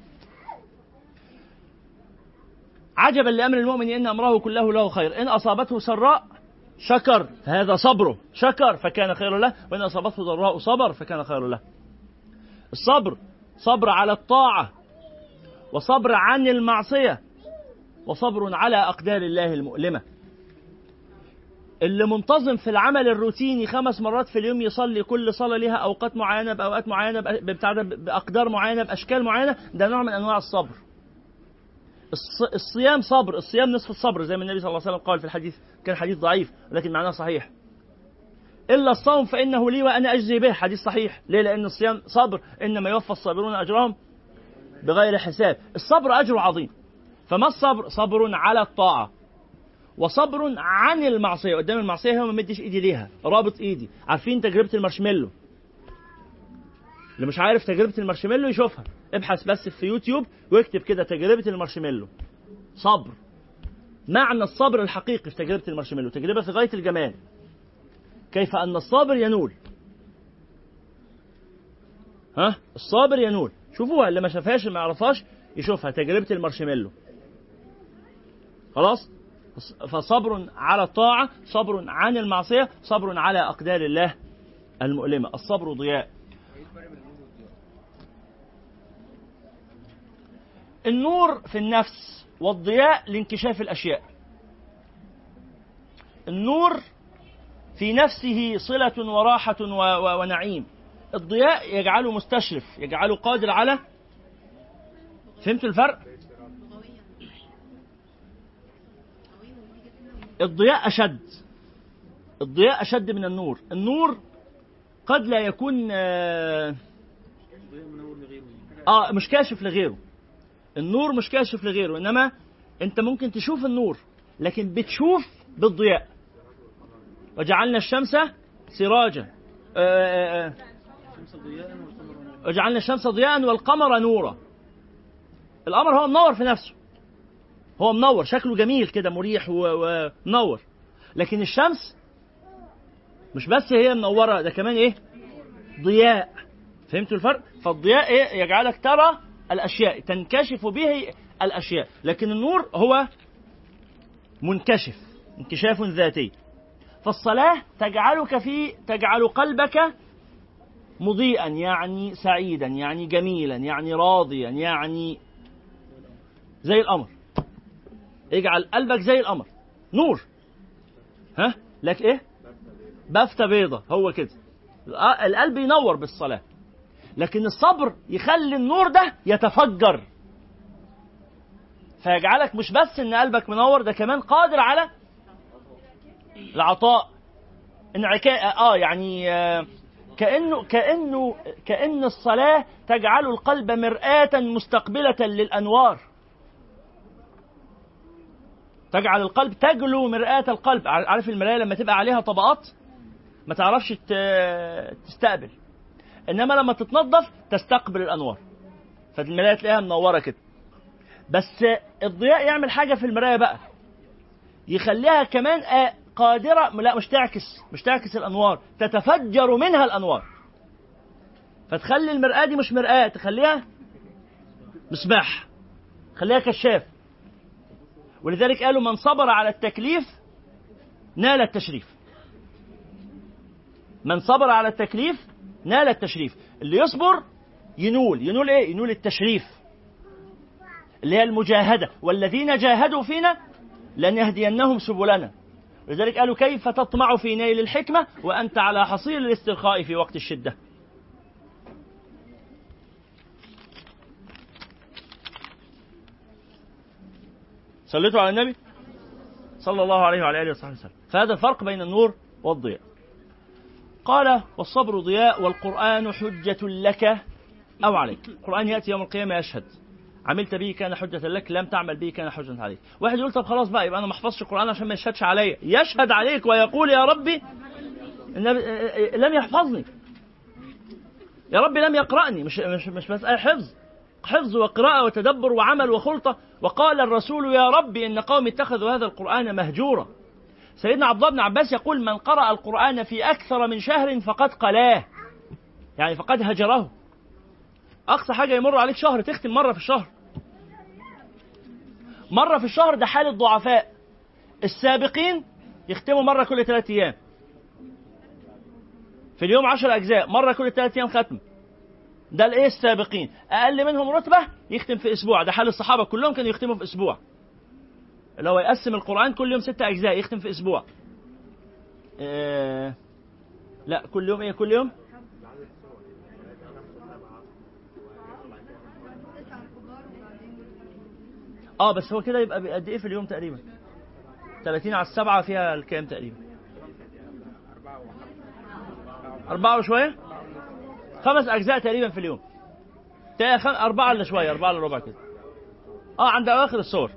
عجبا لأمر المؤمن إن أمره كله له خير إن أصابته سراء شكر فهذا صبره شكر فكان خيرا له وإن أصابته ضراء صبر فكان خيرا له الصبر صبر على الطاعة وصبر عن المعصية وصبر على أقدار الله المؤلمة اللي منتظم في العمل الروتيني خمس مرات في اليوم يصلي كل صلاة لها أوقات معينة بأوقات معينة بتاع ده بأقدار معينة بأشكال معينة ده نوع من أنواع الصبر الص- الصيام صبر الصيام نصف الصبر زي ما النبي صلى الله عليه وسلم قال في الحديث كان حديث ضعيف لكن معناه صحيح إلا الصوم فإنه لي وأنا أجزي به حديث صحيح ليه لأن الصيام صبر إنما يوفى الصابرون أجرهم بغير حساب الصبر أجر عظيم فما الصبر صبر على الطاعة وصبر عن المعصية قدام المعصية هو ما مديش إيدي ليها رابط إيدي عارفين تجربة المارشميلو اللي مش عارف تجربة المارشميلو يشوفها ابحث بس في يوتيوب واكتب كده تجربة المارشميلو صبر معنى الصبر الحقيقي في تجربة المارشميلو تجربة في غاية الجمال كيف أن الصابر ينول ها الصابر ينول شوفوها اللي ما شافهاش اللي ما يعرفهاش يشوفها تجربة المارشميلو خلاص فصبر على الطاعة صبر عن المعصية صبر على أقدار الله المؤلمة الصبر ضياء النور في النفس والضياء لانكشاف الأشياء النور في نفسه صلة وراحة و و ونعيم الضياء يجعله مستشرف يجعله قادر على فهمتوا الفرق الضياء أشد الضياء أشد من النور النور قد لا يكون آه, آه مش كاشف لغيره النور مش كاشف لغيره إنما أنت ممكن تشوف النور لكن بتشوف بالضياء وجعلنا الشمس سراجا آه آه وجعلنا الشمس ضياء والقمر نورا القمر هو منور في نفسه هو منور شكله جميل كده مريح ومنور لكن الشمس مش بس هي منوره ده كمان ايه ضياء فهمتوا الفرق فالضياء ايه يجعلك ترى الاشياء تنكشف به الاشياء لكن النور هو منكشف انكشاف ذاتي فالصلاه تجعلك في تجعل قلبك مضيئا يعني سعيدا يعني جميلا يعني راضيا يعني زي القمر اجعل قلبك زي القمر نور ها لك ايه بافتة بيضة هو كده القلب ينور بالصلاة لكن الصبر يخلي النور ده يتفجر فيجعلك مش بس ان قلبك منور ده كمان قادر على العطاء انعكاء اه يعني آه كانه كانه كان الصلاه تجعل القلب مرآة مستقبلة للانوار تجعل القلب تجلو مرآة القلب عارف المراية لما تبقى عليها طبقات ما تعرفش تستقبل انما لما تتنظف تستقبل الانوار فالمراية تلاقيها منورة كده بس الضياء يعمل حاجة في المراية بقى يخليها كمان قادرة لا مش تعكس مش تعكس الأنوار تتفجر منها الأنوار فتخلي المرآة دي مش مرآة تخليها مصباح خليها كشاف ولذلك قالوا من صبر على التكليف نال التشريف من صبر على التكليف نال التشريف اللي يصبر ينول ينول ايه ينول التشريف اللي هي المجاهدة والذين جاهدوا فينا لنهدينهم سبلنا لذلك قالوا كيف تطمع في نيل الحكمة وأنت على حصير الاسترخاء في وقت الشدة صليتوا على النبي صلى الله عليه وعلى آله وصحبه وسلم فهذا الفرق بين النور والضياء قال والصبر ضياء والقرآن حجة لك أو عليك القرآن يأتي يوم القيامة يشهد عملت به كان حجة لك لم تعمل به كان حجة عليك واحد يقول طب خلاص بقى يبقى أنا ما احفظش القرآن عشان ما يشهدش عليا يشهد عليك ويقول يا ربي النبي لم يحفظني يا ربي لم يقرأني مش مش مش مسألة حفظ حفظ وقراءة وتدبر وعمل وخلطة وقال الرسول يا ربي إن قومي اتخذوا هذا القرآن مهجورا سيدنا عبد الله بن عباس يقول من قرأ القرآن في أكثر من شهر فقد قلاه يعني فقد هجره أقصى حاجة يمر عليك شهر تختم مرة في الشهر مرة في الشهر ده حال الضعفاء السابقين يختموا مرة كل ثلاثة أيام في اليوم عشر أجزاء مرة كل ثلاثة أيام ختم ده الايه السابقين اقل منهم رتبه يختم في اسبوع ده حال الصحابه كلهم كانوا يختموا في اسبوع اللي هو يقسم القران كل يوم ستة اجزاء يختم في اسبوع آه لا كل يوم ايه كل يوم اه بس هو كده يبقى قد ايه في اليوم تقريبا 30 على السبعة فيها الكام تقريبا أربعة وشوية خمس أجزاء تقريبا في اليوم تلاقي خم... أربعة إلا شوية أربعة إلا ربع كده اه عند أواخر السور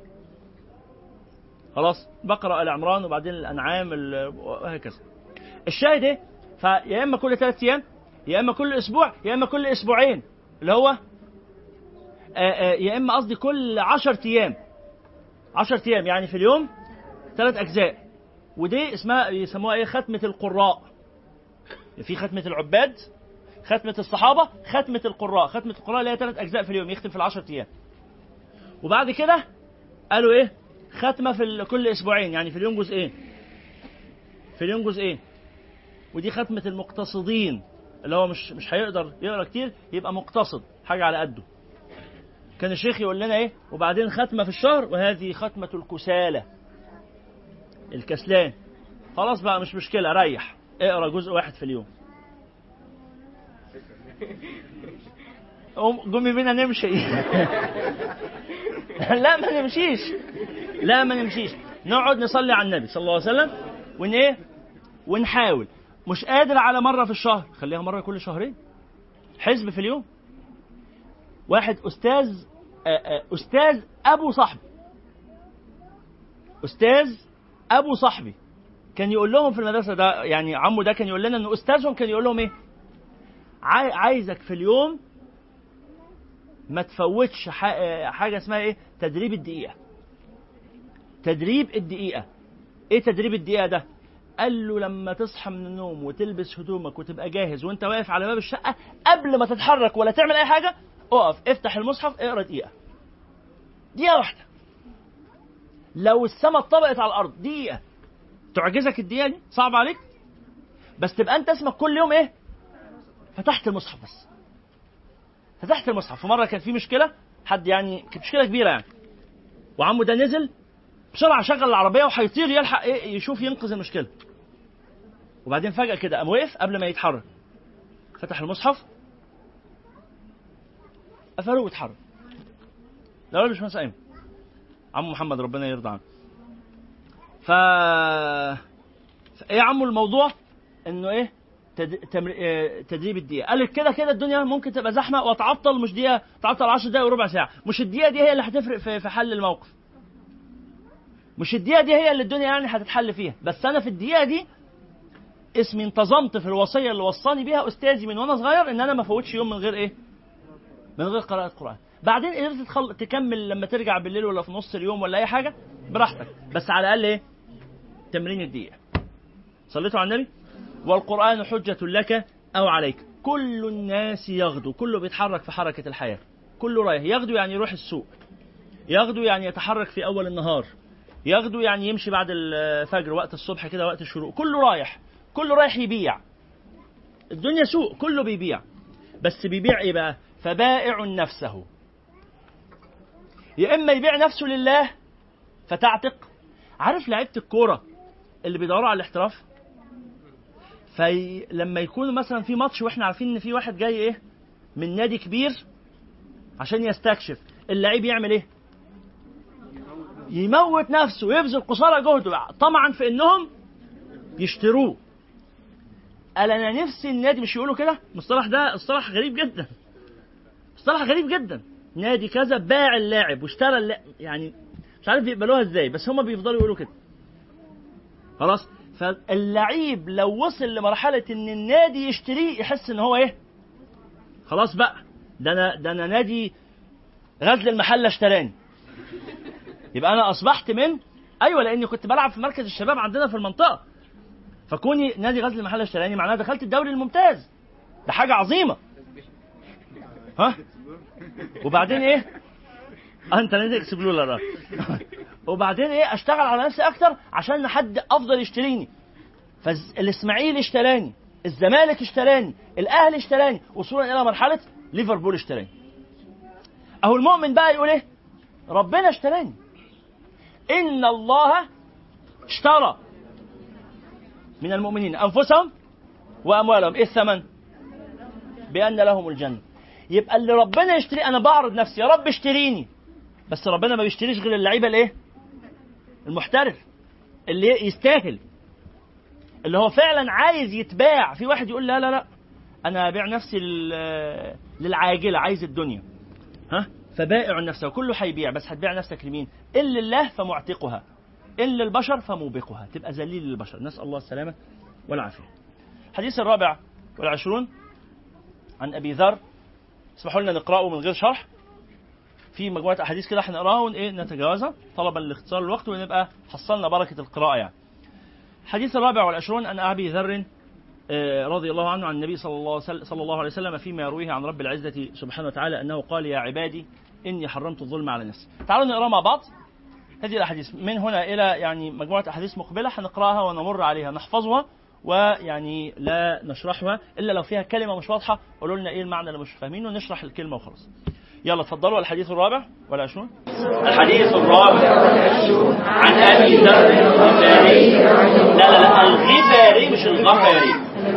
خلاص بقرة آل عمران وبعدين الأنعام ال... وهكذا الشاهد إيه؟ فيا إما كل ثلاث أيام يا إما كل أسبوع يا إما كل أسبوعين اللي هو آآ آآ يا إما قصدي كل عشر أيام عشر أيام يعني في اليوم ثلاث أجزاء ودي اسمها يسموها إيه ختمة القراء في ختمة العباد ختمة الصحابة ختمة القراء ختمة القراء اللي هي ثلاث أجزاء في اليوم يختم في العشرة أيام وبعد كده قالوا إيه ختمة في كل أسبوعين يعني في اليوم جزئين في اليوم جزئين ودي ختمة المقتصدين اللي هو مش مش هيقدر يقرا كتير يبقى مقتصد حاجة على قده كان الشيخ يقول لنا ايه وبعدين ختمة في الشهر وهذه ختمة الكسالى الكسلان خلاص بقى مش مشكلة ريح اقرا جزء واحد في اليوم قومي بينا نمشي لا ما نمشيش لا ما نمشيش نقعد نصلي على النبي صلى الله عليه وسلم ون ايه ونحاول مش قادر على مره في الشهر خليها مره كل شهرين حزب في اليوم واحد استاذ استاذ ابو صاحبي استاذ ابو صاحبي كان يقول لهم في المدرسه ده يعني عمه ده كان يقول لنا ان استاذهم كان يقول لهم ايه عايزك في اليوم ما تفوتش حاجه اسمها ايه تدريب الدقيقه تدريب الدقيقه ايه تدريب الدقيقه ده قال له لما تصحى من النوم وتلبس هدومك وتبقى جاهز وانت واقف على باب الشقه قبل ما تتحرك ولا تعمل اي حاجه اقف افتح المصحف اقرا دقيقه دقيقه واحده لو السماء اتطبقت على الارض دقيقه تعجزك الدقيقه دي صعب عليك بس تبقى انت اسمك كل يوم ايه فتحت المصحف بس فتحت المصحف ومره كان في مشكله حد يعني كانت مشكله كبيره يعني وعمه ده نزل بسرعه شغل العربيه وهيطير يلحق ايه يشوف ينقذ المشكله وبعدين فجاه كده قام وقف قبل ما يتحرك فتح المصحف قفله واتحرك ده مش مسائل عم محمد ربنا يرضى عنه ف ايه يا عمو الموضوع انه ايه تد... تمر... تدريب الدقيقه قال لك كده كده الدنيا ممكن تبقى زحمه وتعطل مش دقيقه تعطل 10 دقائق وربع ساعه مش الدقيقه دي هي اللي هتفرق في... في حل الموقف مش الدقيقه دي هي اللي الدنيا يعني هتتحل فيها بس انا في الدقيقه دي اسمي انتظمت في الوصيه اللي وصاني بيها استاذي من وانا صغير ان انا ما فوتش يوم من غير ايه من غير قراءه قران بعدين قدرت تخل... تكمل لما ترجع بالليل ولا في نص اليوم ولا اي حاجه براحتك بس على الاقل ايه تمرين الدقيقه صليتوا على النبي والقرآن حجة لك أو عليك كل الناس يغدو كله بيتحرك في حركة الحياة كله رايح يغدو يعني يروح السوق يغدو يعني يتحرك في أول النهار يغدو يعني يمشي بعد الفجر وقت الصبح كده وقت الشروق كله رايح كله رايح يبيع الدنيا سوق كله بيبيع بس بيبيع ايه بقى فبائع نفسه يا اما يبيع نفسه لله فتعتق عارف لعيبه الكوره اللي بيدوروا على الاحتراف فلما يكون مثلا في ماتش واحنا عارفين ان في واحد جاي ايه من نادي كبير عشان يستكشف اللعيب يعمل ايه يموت نفسه ويبذل قصارى جهده طمعا في انهم يشتروه قال انا نفسي النادي مش يقولوا كده المصطلح ده مصطلح غريب جدا مصطلح غريب جدا نادي كذا باع اللاعب واشترى اللاعب يعني مش عارف بيقبلوها ازاي بس هم بيفضلوا يقولوا كده خلاص فاللعيب لو وصل لمرحله ان النادي يشتريه يحس ان هو ايه خلاص بقى ده انا ده انا نادي غزل المحله اشتراني يبقى انا اصبحت من ايوه لاني كنت بلعب في مركز الشباب عندنا في المنطقه فكوني نادي غزل المحله اشتراني معناه دخلت الدوري الممتاز ده حاجه عظيمه ها وبعدين ايه آه، انت نادي اكسبلورر آه. وبعدين ايه اشتغل على نفسي اكتر عشان حد افضل يشتريني فالاسماعيلي اشتراني الزمالك اشتراني الاهلي اشتراني وصولا الى مرحله ليفربول اشتراني اهو المؤمن بقى يقول ايه ربنا اشتراني ان الله اشترى من المؤمنين انفسهم واموالهم ايه الثمن بان لهم الجنه يبقى اللي ربنا يشتري انا بعرض نفسي يا رب اشتريني بس ربنا ما بيشتريش غير اللعيبه الايه المحترف اللي يستاهل اللي هو فعلا عايز يتباع في واحد يقول لا لا لا انا ابيع نفسي لل- للعاجله عايز الدنيا ها فبائع نفسه كله هيبيع بس هتبيع نفسك لمين ان لله فمعتقها ان للبشر فموبقها تبقى ذليل للبشر نسال الله السلامه والعافيه الحديث الرابع والعشرون عن ابي ذر اسمحوا لنا نقراه من غير شرح في مجموعه احاديث كده هنقراها ون ايه نتجاوزها طلبا لاختصار الوقت ونبقى حصلنا بركه القراءه يعني الحديث الرابع والعشرون عن ابي ذر آه، رضي الله عنه عن النبي صلى الله, وسل- صلى الله عليه وسلم فيما يرويه عن رب العزة سبحانه وتعالى أنه قال يا عبادي إني حرمت الظلم على نفسي تعالوا نقرأ مع بعض هذه الأحاديث من هنا إلى يعني مجموعة أحاديث مقبلة هنقرأها ونمر عليها نحفظها ويعني لا نشرحها إلا لو فيها كلمة مش واضحة قولوا لنا إيه المعنى اللي مش فاهمينه نشرح الكلمة وخلاص يلا اتفضلوا الحديث الرابع والعشرون الحديث الرابع عن ابي ذر الغفاري لا لا لا الغفاري مش الغفاري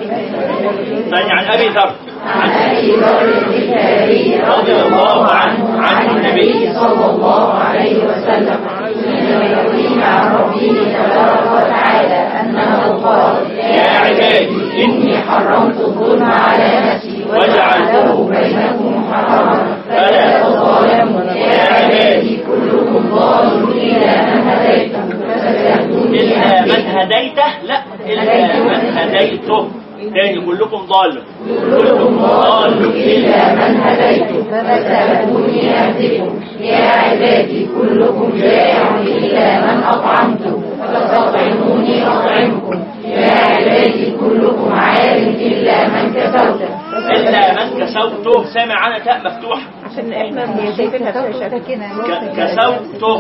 ثاني عن ابي ذر عن ابي ذر الغفاري رضي الله عنه عن النبي صلى الله عليه وسلم حين يروي عن ربه تبارك وتعالى أنه قال يا عبادي إني حرمت الظلم على نفسي وجعلته بينكم محرما فلا تظالموا يا عبادي كلكم ضال إلا من هديته فستهدوني إلا من هديته لا إلا من هديته تاني كلكم ضال كلكم ضال إلا من هديته فستهدوني أهدكم يا عبادي كلكم جائع إلا من أطعمته فتطعموني أطعمكم يا عبادي كلكم عار إلا من كسوته إلا من كسوته سامع أنا تاء مفتوحة عشان احنا شايفينها في الشاشة ك- كسوته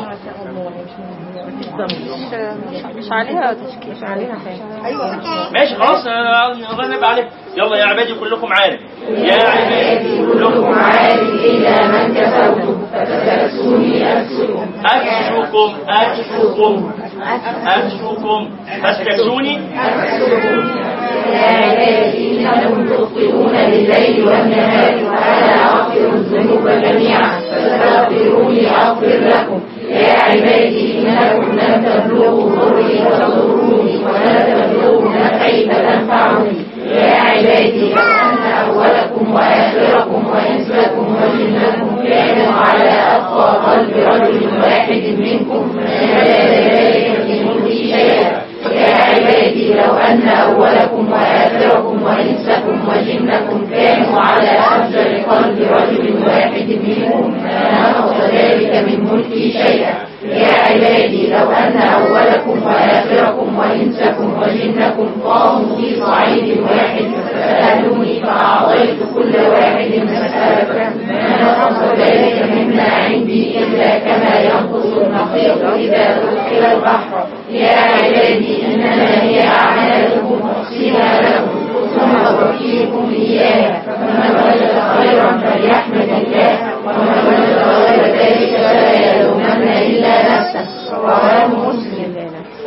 مش عليها تشكيل مش عليها حاجة ايوه ماشي خلاص نغلب عليه يلا يا عبادي كلكم عارف يا عبادي كلكم كلكم عار إلا من كسوته فتكسوني أكسكم أكشكم أكشكم أكشكم فاستكسوني يا عبادي إنكم تخطئون بالليل والنهار وأنا أغفر الذنوب جميعا فاستغفروني أغفر لكم يا عبادي إنكم لن تبلغوا ضري وتضروني ولا تبلغوا نفعي فتنفعني يا عبادي لو أن أولكم وآخركم وإنسكم وجنكم كانوا على أتقى قلب رجل واحد منكم ما زاد ذلك في ملكي شيئا يا عبادي لو أن أولكم وآخركم وإنسكم وجنكم كانوا على أفجر قلب رجل واحد منكم ما نقص ذلك من ملكي شيئا يا عبادي لو أن أولكم وآخركم وإنسكم وجنكم قاموا في صعيد واحد فسألوني فأعطيت كل واحد مسألة ما نقص ذلك مما عندي إلا كما ينقص المخيط إذا أدخل البحر يا عبادي إنما هي أعمالكم أحصيها لكم ثم أوفيكم إياها فمن وجد خيرا فليحمد الله ومن وجد غير ذلك فلا يلومن إلا نفسه رواه مسلم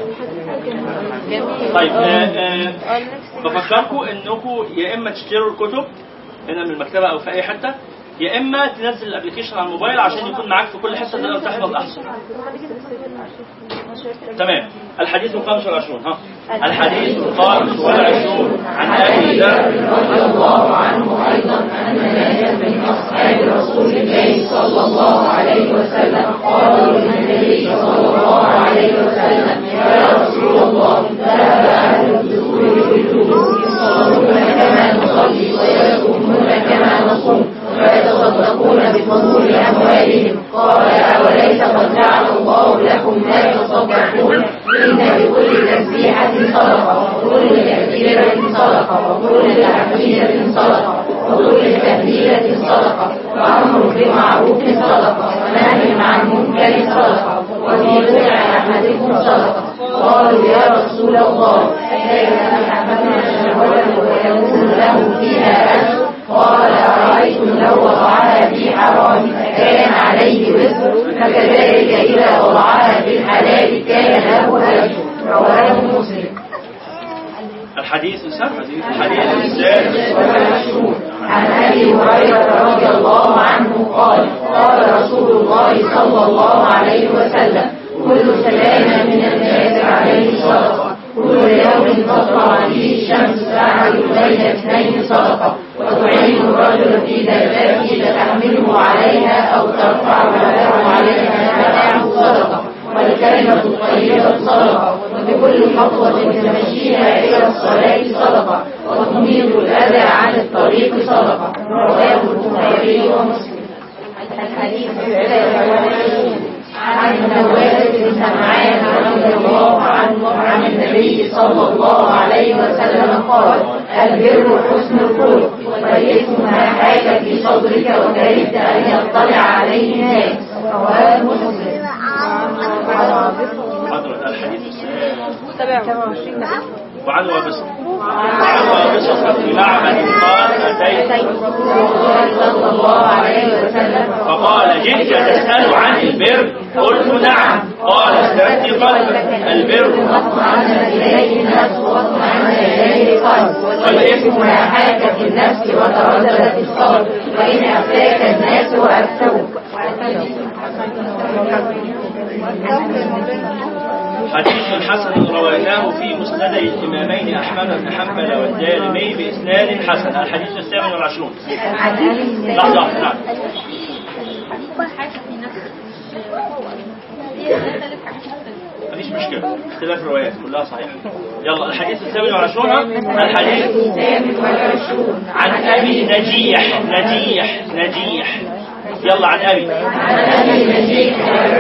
طيب آه، آه، بفكركم انكم يا اما تشتروا الكتب هنا من المكتبه او في اي حته يا اما تنزل الابلكيشن على الموبايل عشان يكون معاك في كل حصه تقدر تحفظ احسن تمام الحديث الخامس والعشرون ها الحديث الخامس والعشرون عن ابي ذر رضي الله عنه أيضا أن ناسا من أصحاب رسول صدقة وكل تحميدة صدقة وكل تهليلة صدقة وأمر بمعروف صدقة ونهي عن منكر صدقة وفي بضع أحدكم صدقة قالوا يا رسول الله كيف نحملنا شهوة ويكون له فيها أجر قال أرأيتم لو وضعها في حرام كان عليه وزر فكذلك إذا وضعها في الحلال كان له أجر رواه مسلم الحديث السادس الحديث السادس والمشهور عن ابي هريره رضي الله عنه قال قال رسول الله صلى الله عليه وسلم كل سلام من الناس عليه صدقه كل يوم تطلع فيه الشمس تعمل بين اثنين صدقه وتعين الرجل في دابته تحمله عليها او ترفع له عليها متاعه صدقه والكلمة الطيبة صدقة وبكل خطوة تمشيها إلى الصلاة صدقة وتميط الأذى عن الطريق صدقة رواه البخاري ومسلم الحديث الثالث والعشرون عن نواس بن سمعان رضي الله عنه عن النبي صلى الله عليه وسلم قال البر حسن الخلق والإثم ما حاك في صدرك وكرهت أن يطلع عليه الناس رواه مسلم حضرة الحديث السادس 27 وعن وابصر وعن وابصر في معبد قال أتيت رسول الله صلى الله عليه وسلم فقال جئت تسأل عن البر قلت نعم قال استفتي قلبك البر واطمأن إليه النفس واطمأن إليه القلب والإثم ما حاك في النفس وتردد في الصبر وإن أفتاك الناس وأفتوك حديث حسن رويناه في مسندي الإمامين أحمد بن حنبل والدارمي بإسناد حسن الحديث الثامن والعشرون لحظة واحدة، نعم حاجة في نفسك هي ثلاث حاجات مختلفة مفيش مشكلة اختلاف الروايات كلها صحيحة يلا الحديث الثامن والعشرون الحديث الثامن والعشرون عن أبي نجيح نجيح نجيح يلا عن أبي عن أبي نجيح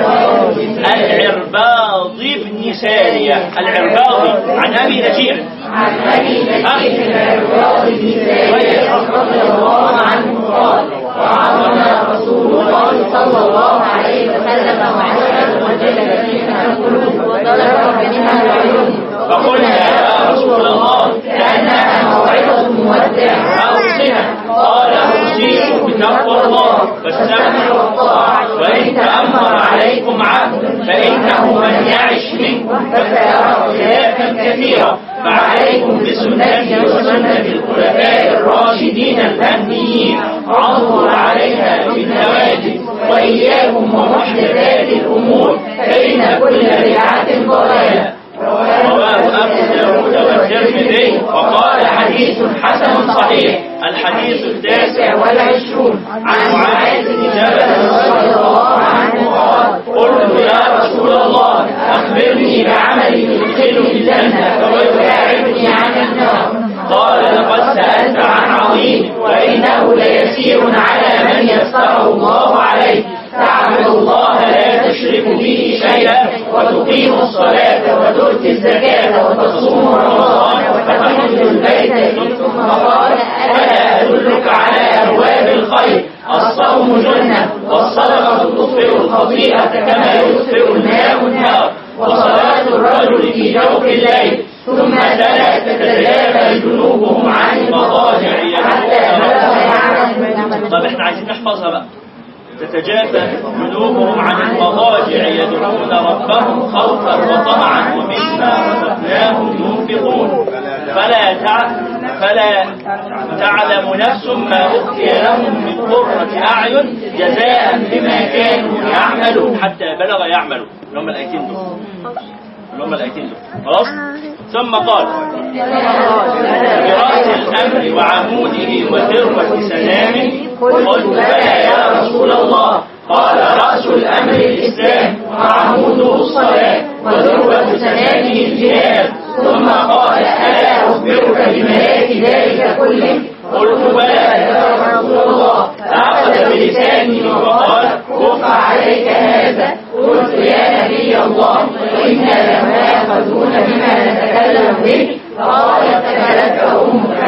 العرباض بن سارية العرباضي عن أبي نجيح عن أبي نجيح العرباض بن سارية رضي الله عنه قال وعظنا رسول الله صلى الله عليه وسلم وعشرة وجلت منها القلوب وطلب منها العيون فقلنا يا رسول الله كأنها موعظة مودع أوصنا قال أوصيكم بتقوى الله والسمع والطاعة وإن تأمر عليكم عبد فإنه من يعش منكم فسيرى اختلافا كثيرا فعليكم بسنتي وسنة الخلفاء الراشدين المهديين عضوا عليها بالنواجذ وإياكم ومحدثات الأمور فإن كل بدعة ضلالة رواه أبو داود والترمذي وقال حديث حسن صحيح الحديث التاسع والعشرون عن معاذ بن جبل رضي الله عنه قال قلت يا رسول الله أخبرني بعمل يدخلني الجنة ويباعدني عن النار قال لقد سألت عن عظيم وإنه ليسير على من يسره الله عليه تعبد الله لا تشرك به شيئا وتقيم الصلاة وتؤتي الزكاة وتصوم رمضان وتحج البيت ثم قال ألا أدلك على أبواب الخير الصوم جنة والصدقة تطفئ الخطيئة كما يطفئ الماء النار وصلاة الرجل في جوف الليل ثم تلا تتجافى جنوبهم عن المضاجع حتى بلغ يعلم طب احنا عايزين نحفظها بقى تتجافى جنوبهم عن المضاجع يدعون ربهم خوفا وطمعا ومما رزقناهم ينفقون فلا تع... فلا تعلم نفس ما أخفي لهم من قرة أعين جزاء بما كانوا يعملون حتى بلغ يعملوا اللي هم الآيتين دول اللي هم الآيتين دول خلاص ثم قال برأس الأمر وعموده وذروة سنامه قلت بلى يا رسول الله قال رأس الأمر الإسلام وعموده الصلاة وذروة سنامه الجهاد ثم قال ألا أخبرك بملاك ذلك كله قلت بلى يا رسول الله فأخذ بلساني وقال كف عليك هذا قلت يا نبي الله وإنا لما يأخذون بما نتكلم به قال فلك أمك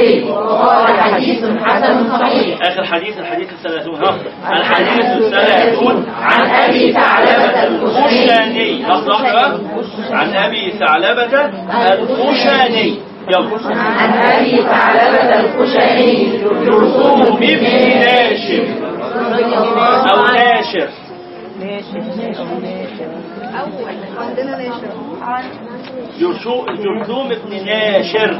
شيء وقال حديث حسن صحيح آخر حديث الحديث الثلاثون ها الحديث الثلاثون عن أبي ثعلبة الخشني الخشاني لحظة واحدة بقى. عن أبي ثعلبة الخشاني يلا عن أبي ثعلبة الخشني يرسوم بابن ناشر أو ناشر عندنا ناشر يرشو- يرسوم ابن ناشر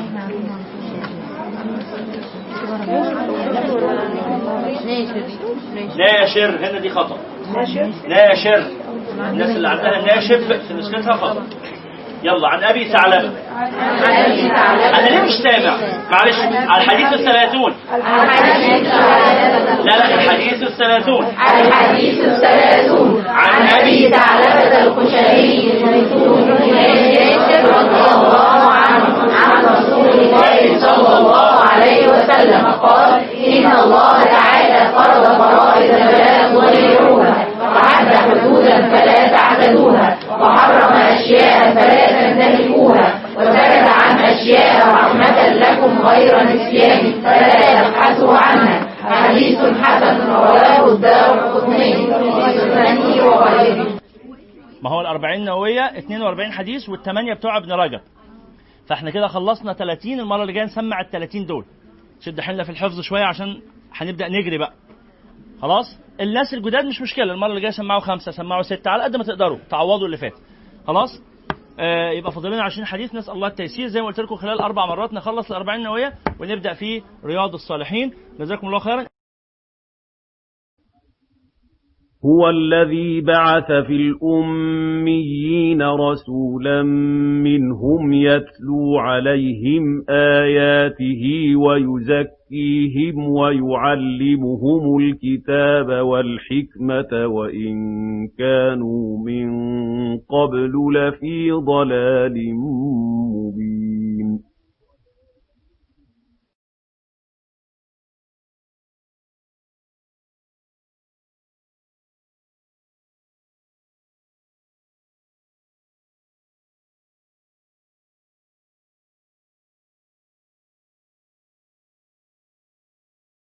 ناشر هنا دي خطأ ناشر الناس اللي عندها ناشب في نسختها خطأ يلا عن أبي ثعلبة عن أبي ثعلبة أنا ليه مش سامع معلش على الحديث الثلاثون الحديث لا لا الحديث الثلاثون الحديث الثلاثون عن أبي ثعلبة الخشني رضي الله عنه عن رسول الله صلى الله عليه وسلم قال إن الله تعالى فرض فرائض فلا تضيعوها وحد حدودا فلا تعتدوها وحرم أشياء فلا تنتهكوها وسكت عن أشياء رحمة لكم غير نسيان فلا تبحثوا عنها حديث حسن رواه الدار قطني في سننه وغيره ما هو الأربعين نووية 42 حديث والثمانية بتوع ابن رجب فاحنا كده خلصنا 30 المرة اللي جاية نسمع ال 30 دول شد حيلنا في الحفظ شوية عشان هنبدأ نجري بقى خلاص الناس الجداد مش مشكلة المرة اللي جاية سمعوا خمسة سمعوا ستة على قد ما تقدروا تعوضوا اللي فات خلاص آه يبقى فاضل لنا 20 حديث نسأل الله التيسير زي ما قلت لكم خلال أربع مرات نخلص ال 40 نووية ونبدأ في رياض الصالحين جزاكم الله خيرا هو الذي بعث في الأميين رسولا منهم يتلو عليهم آياته ويزكيهم ويعلمهم الكتاب والحكمة وإن كانوا من قبل لفي ضلال مبين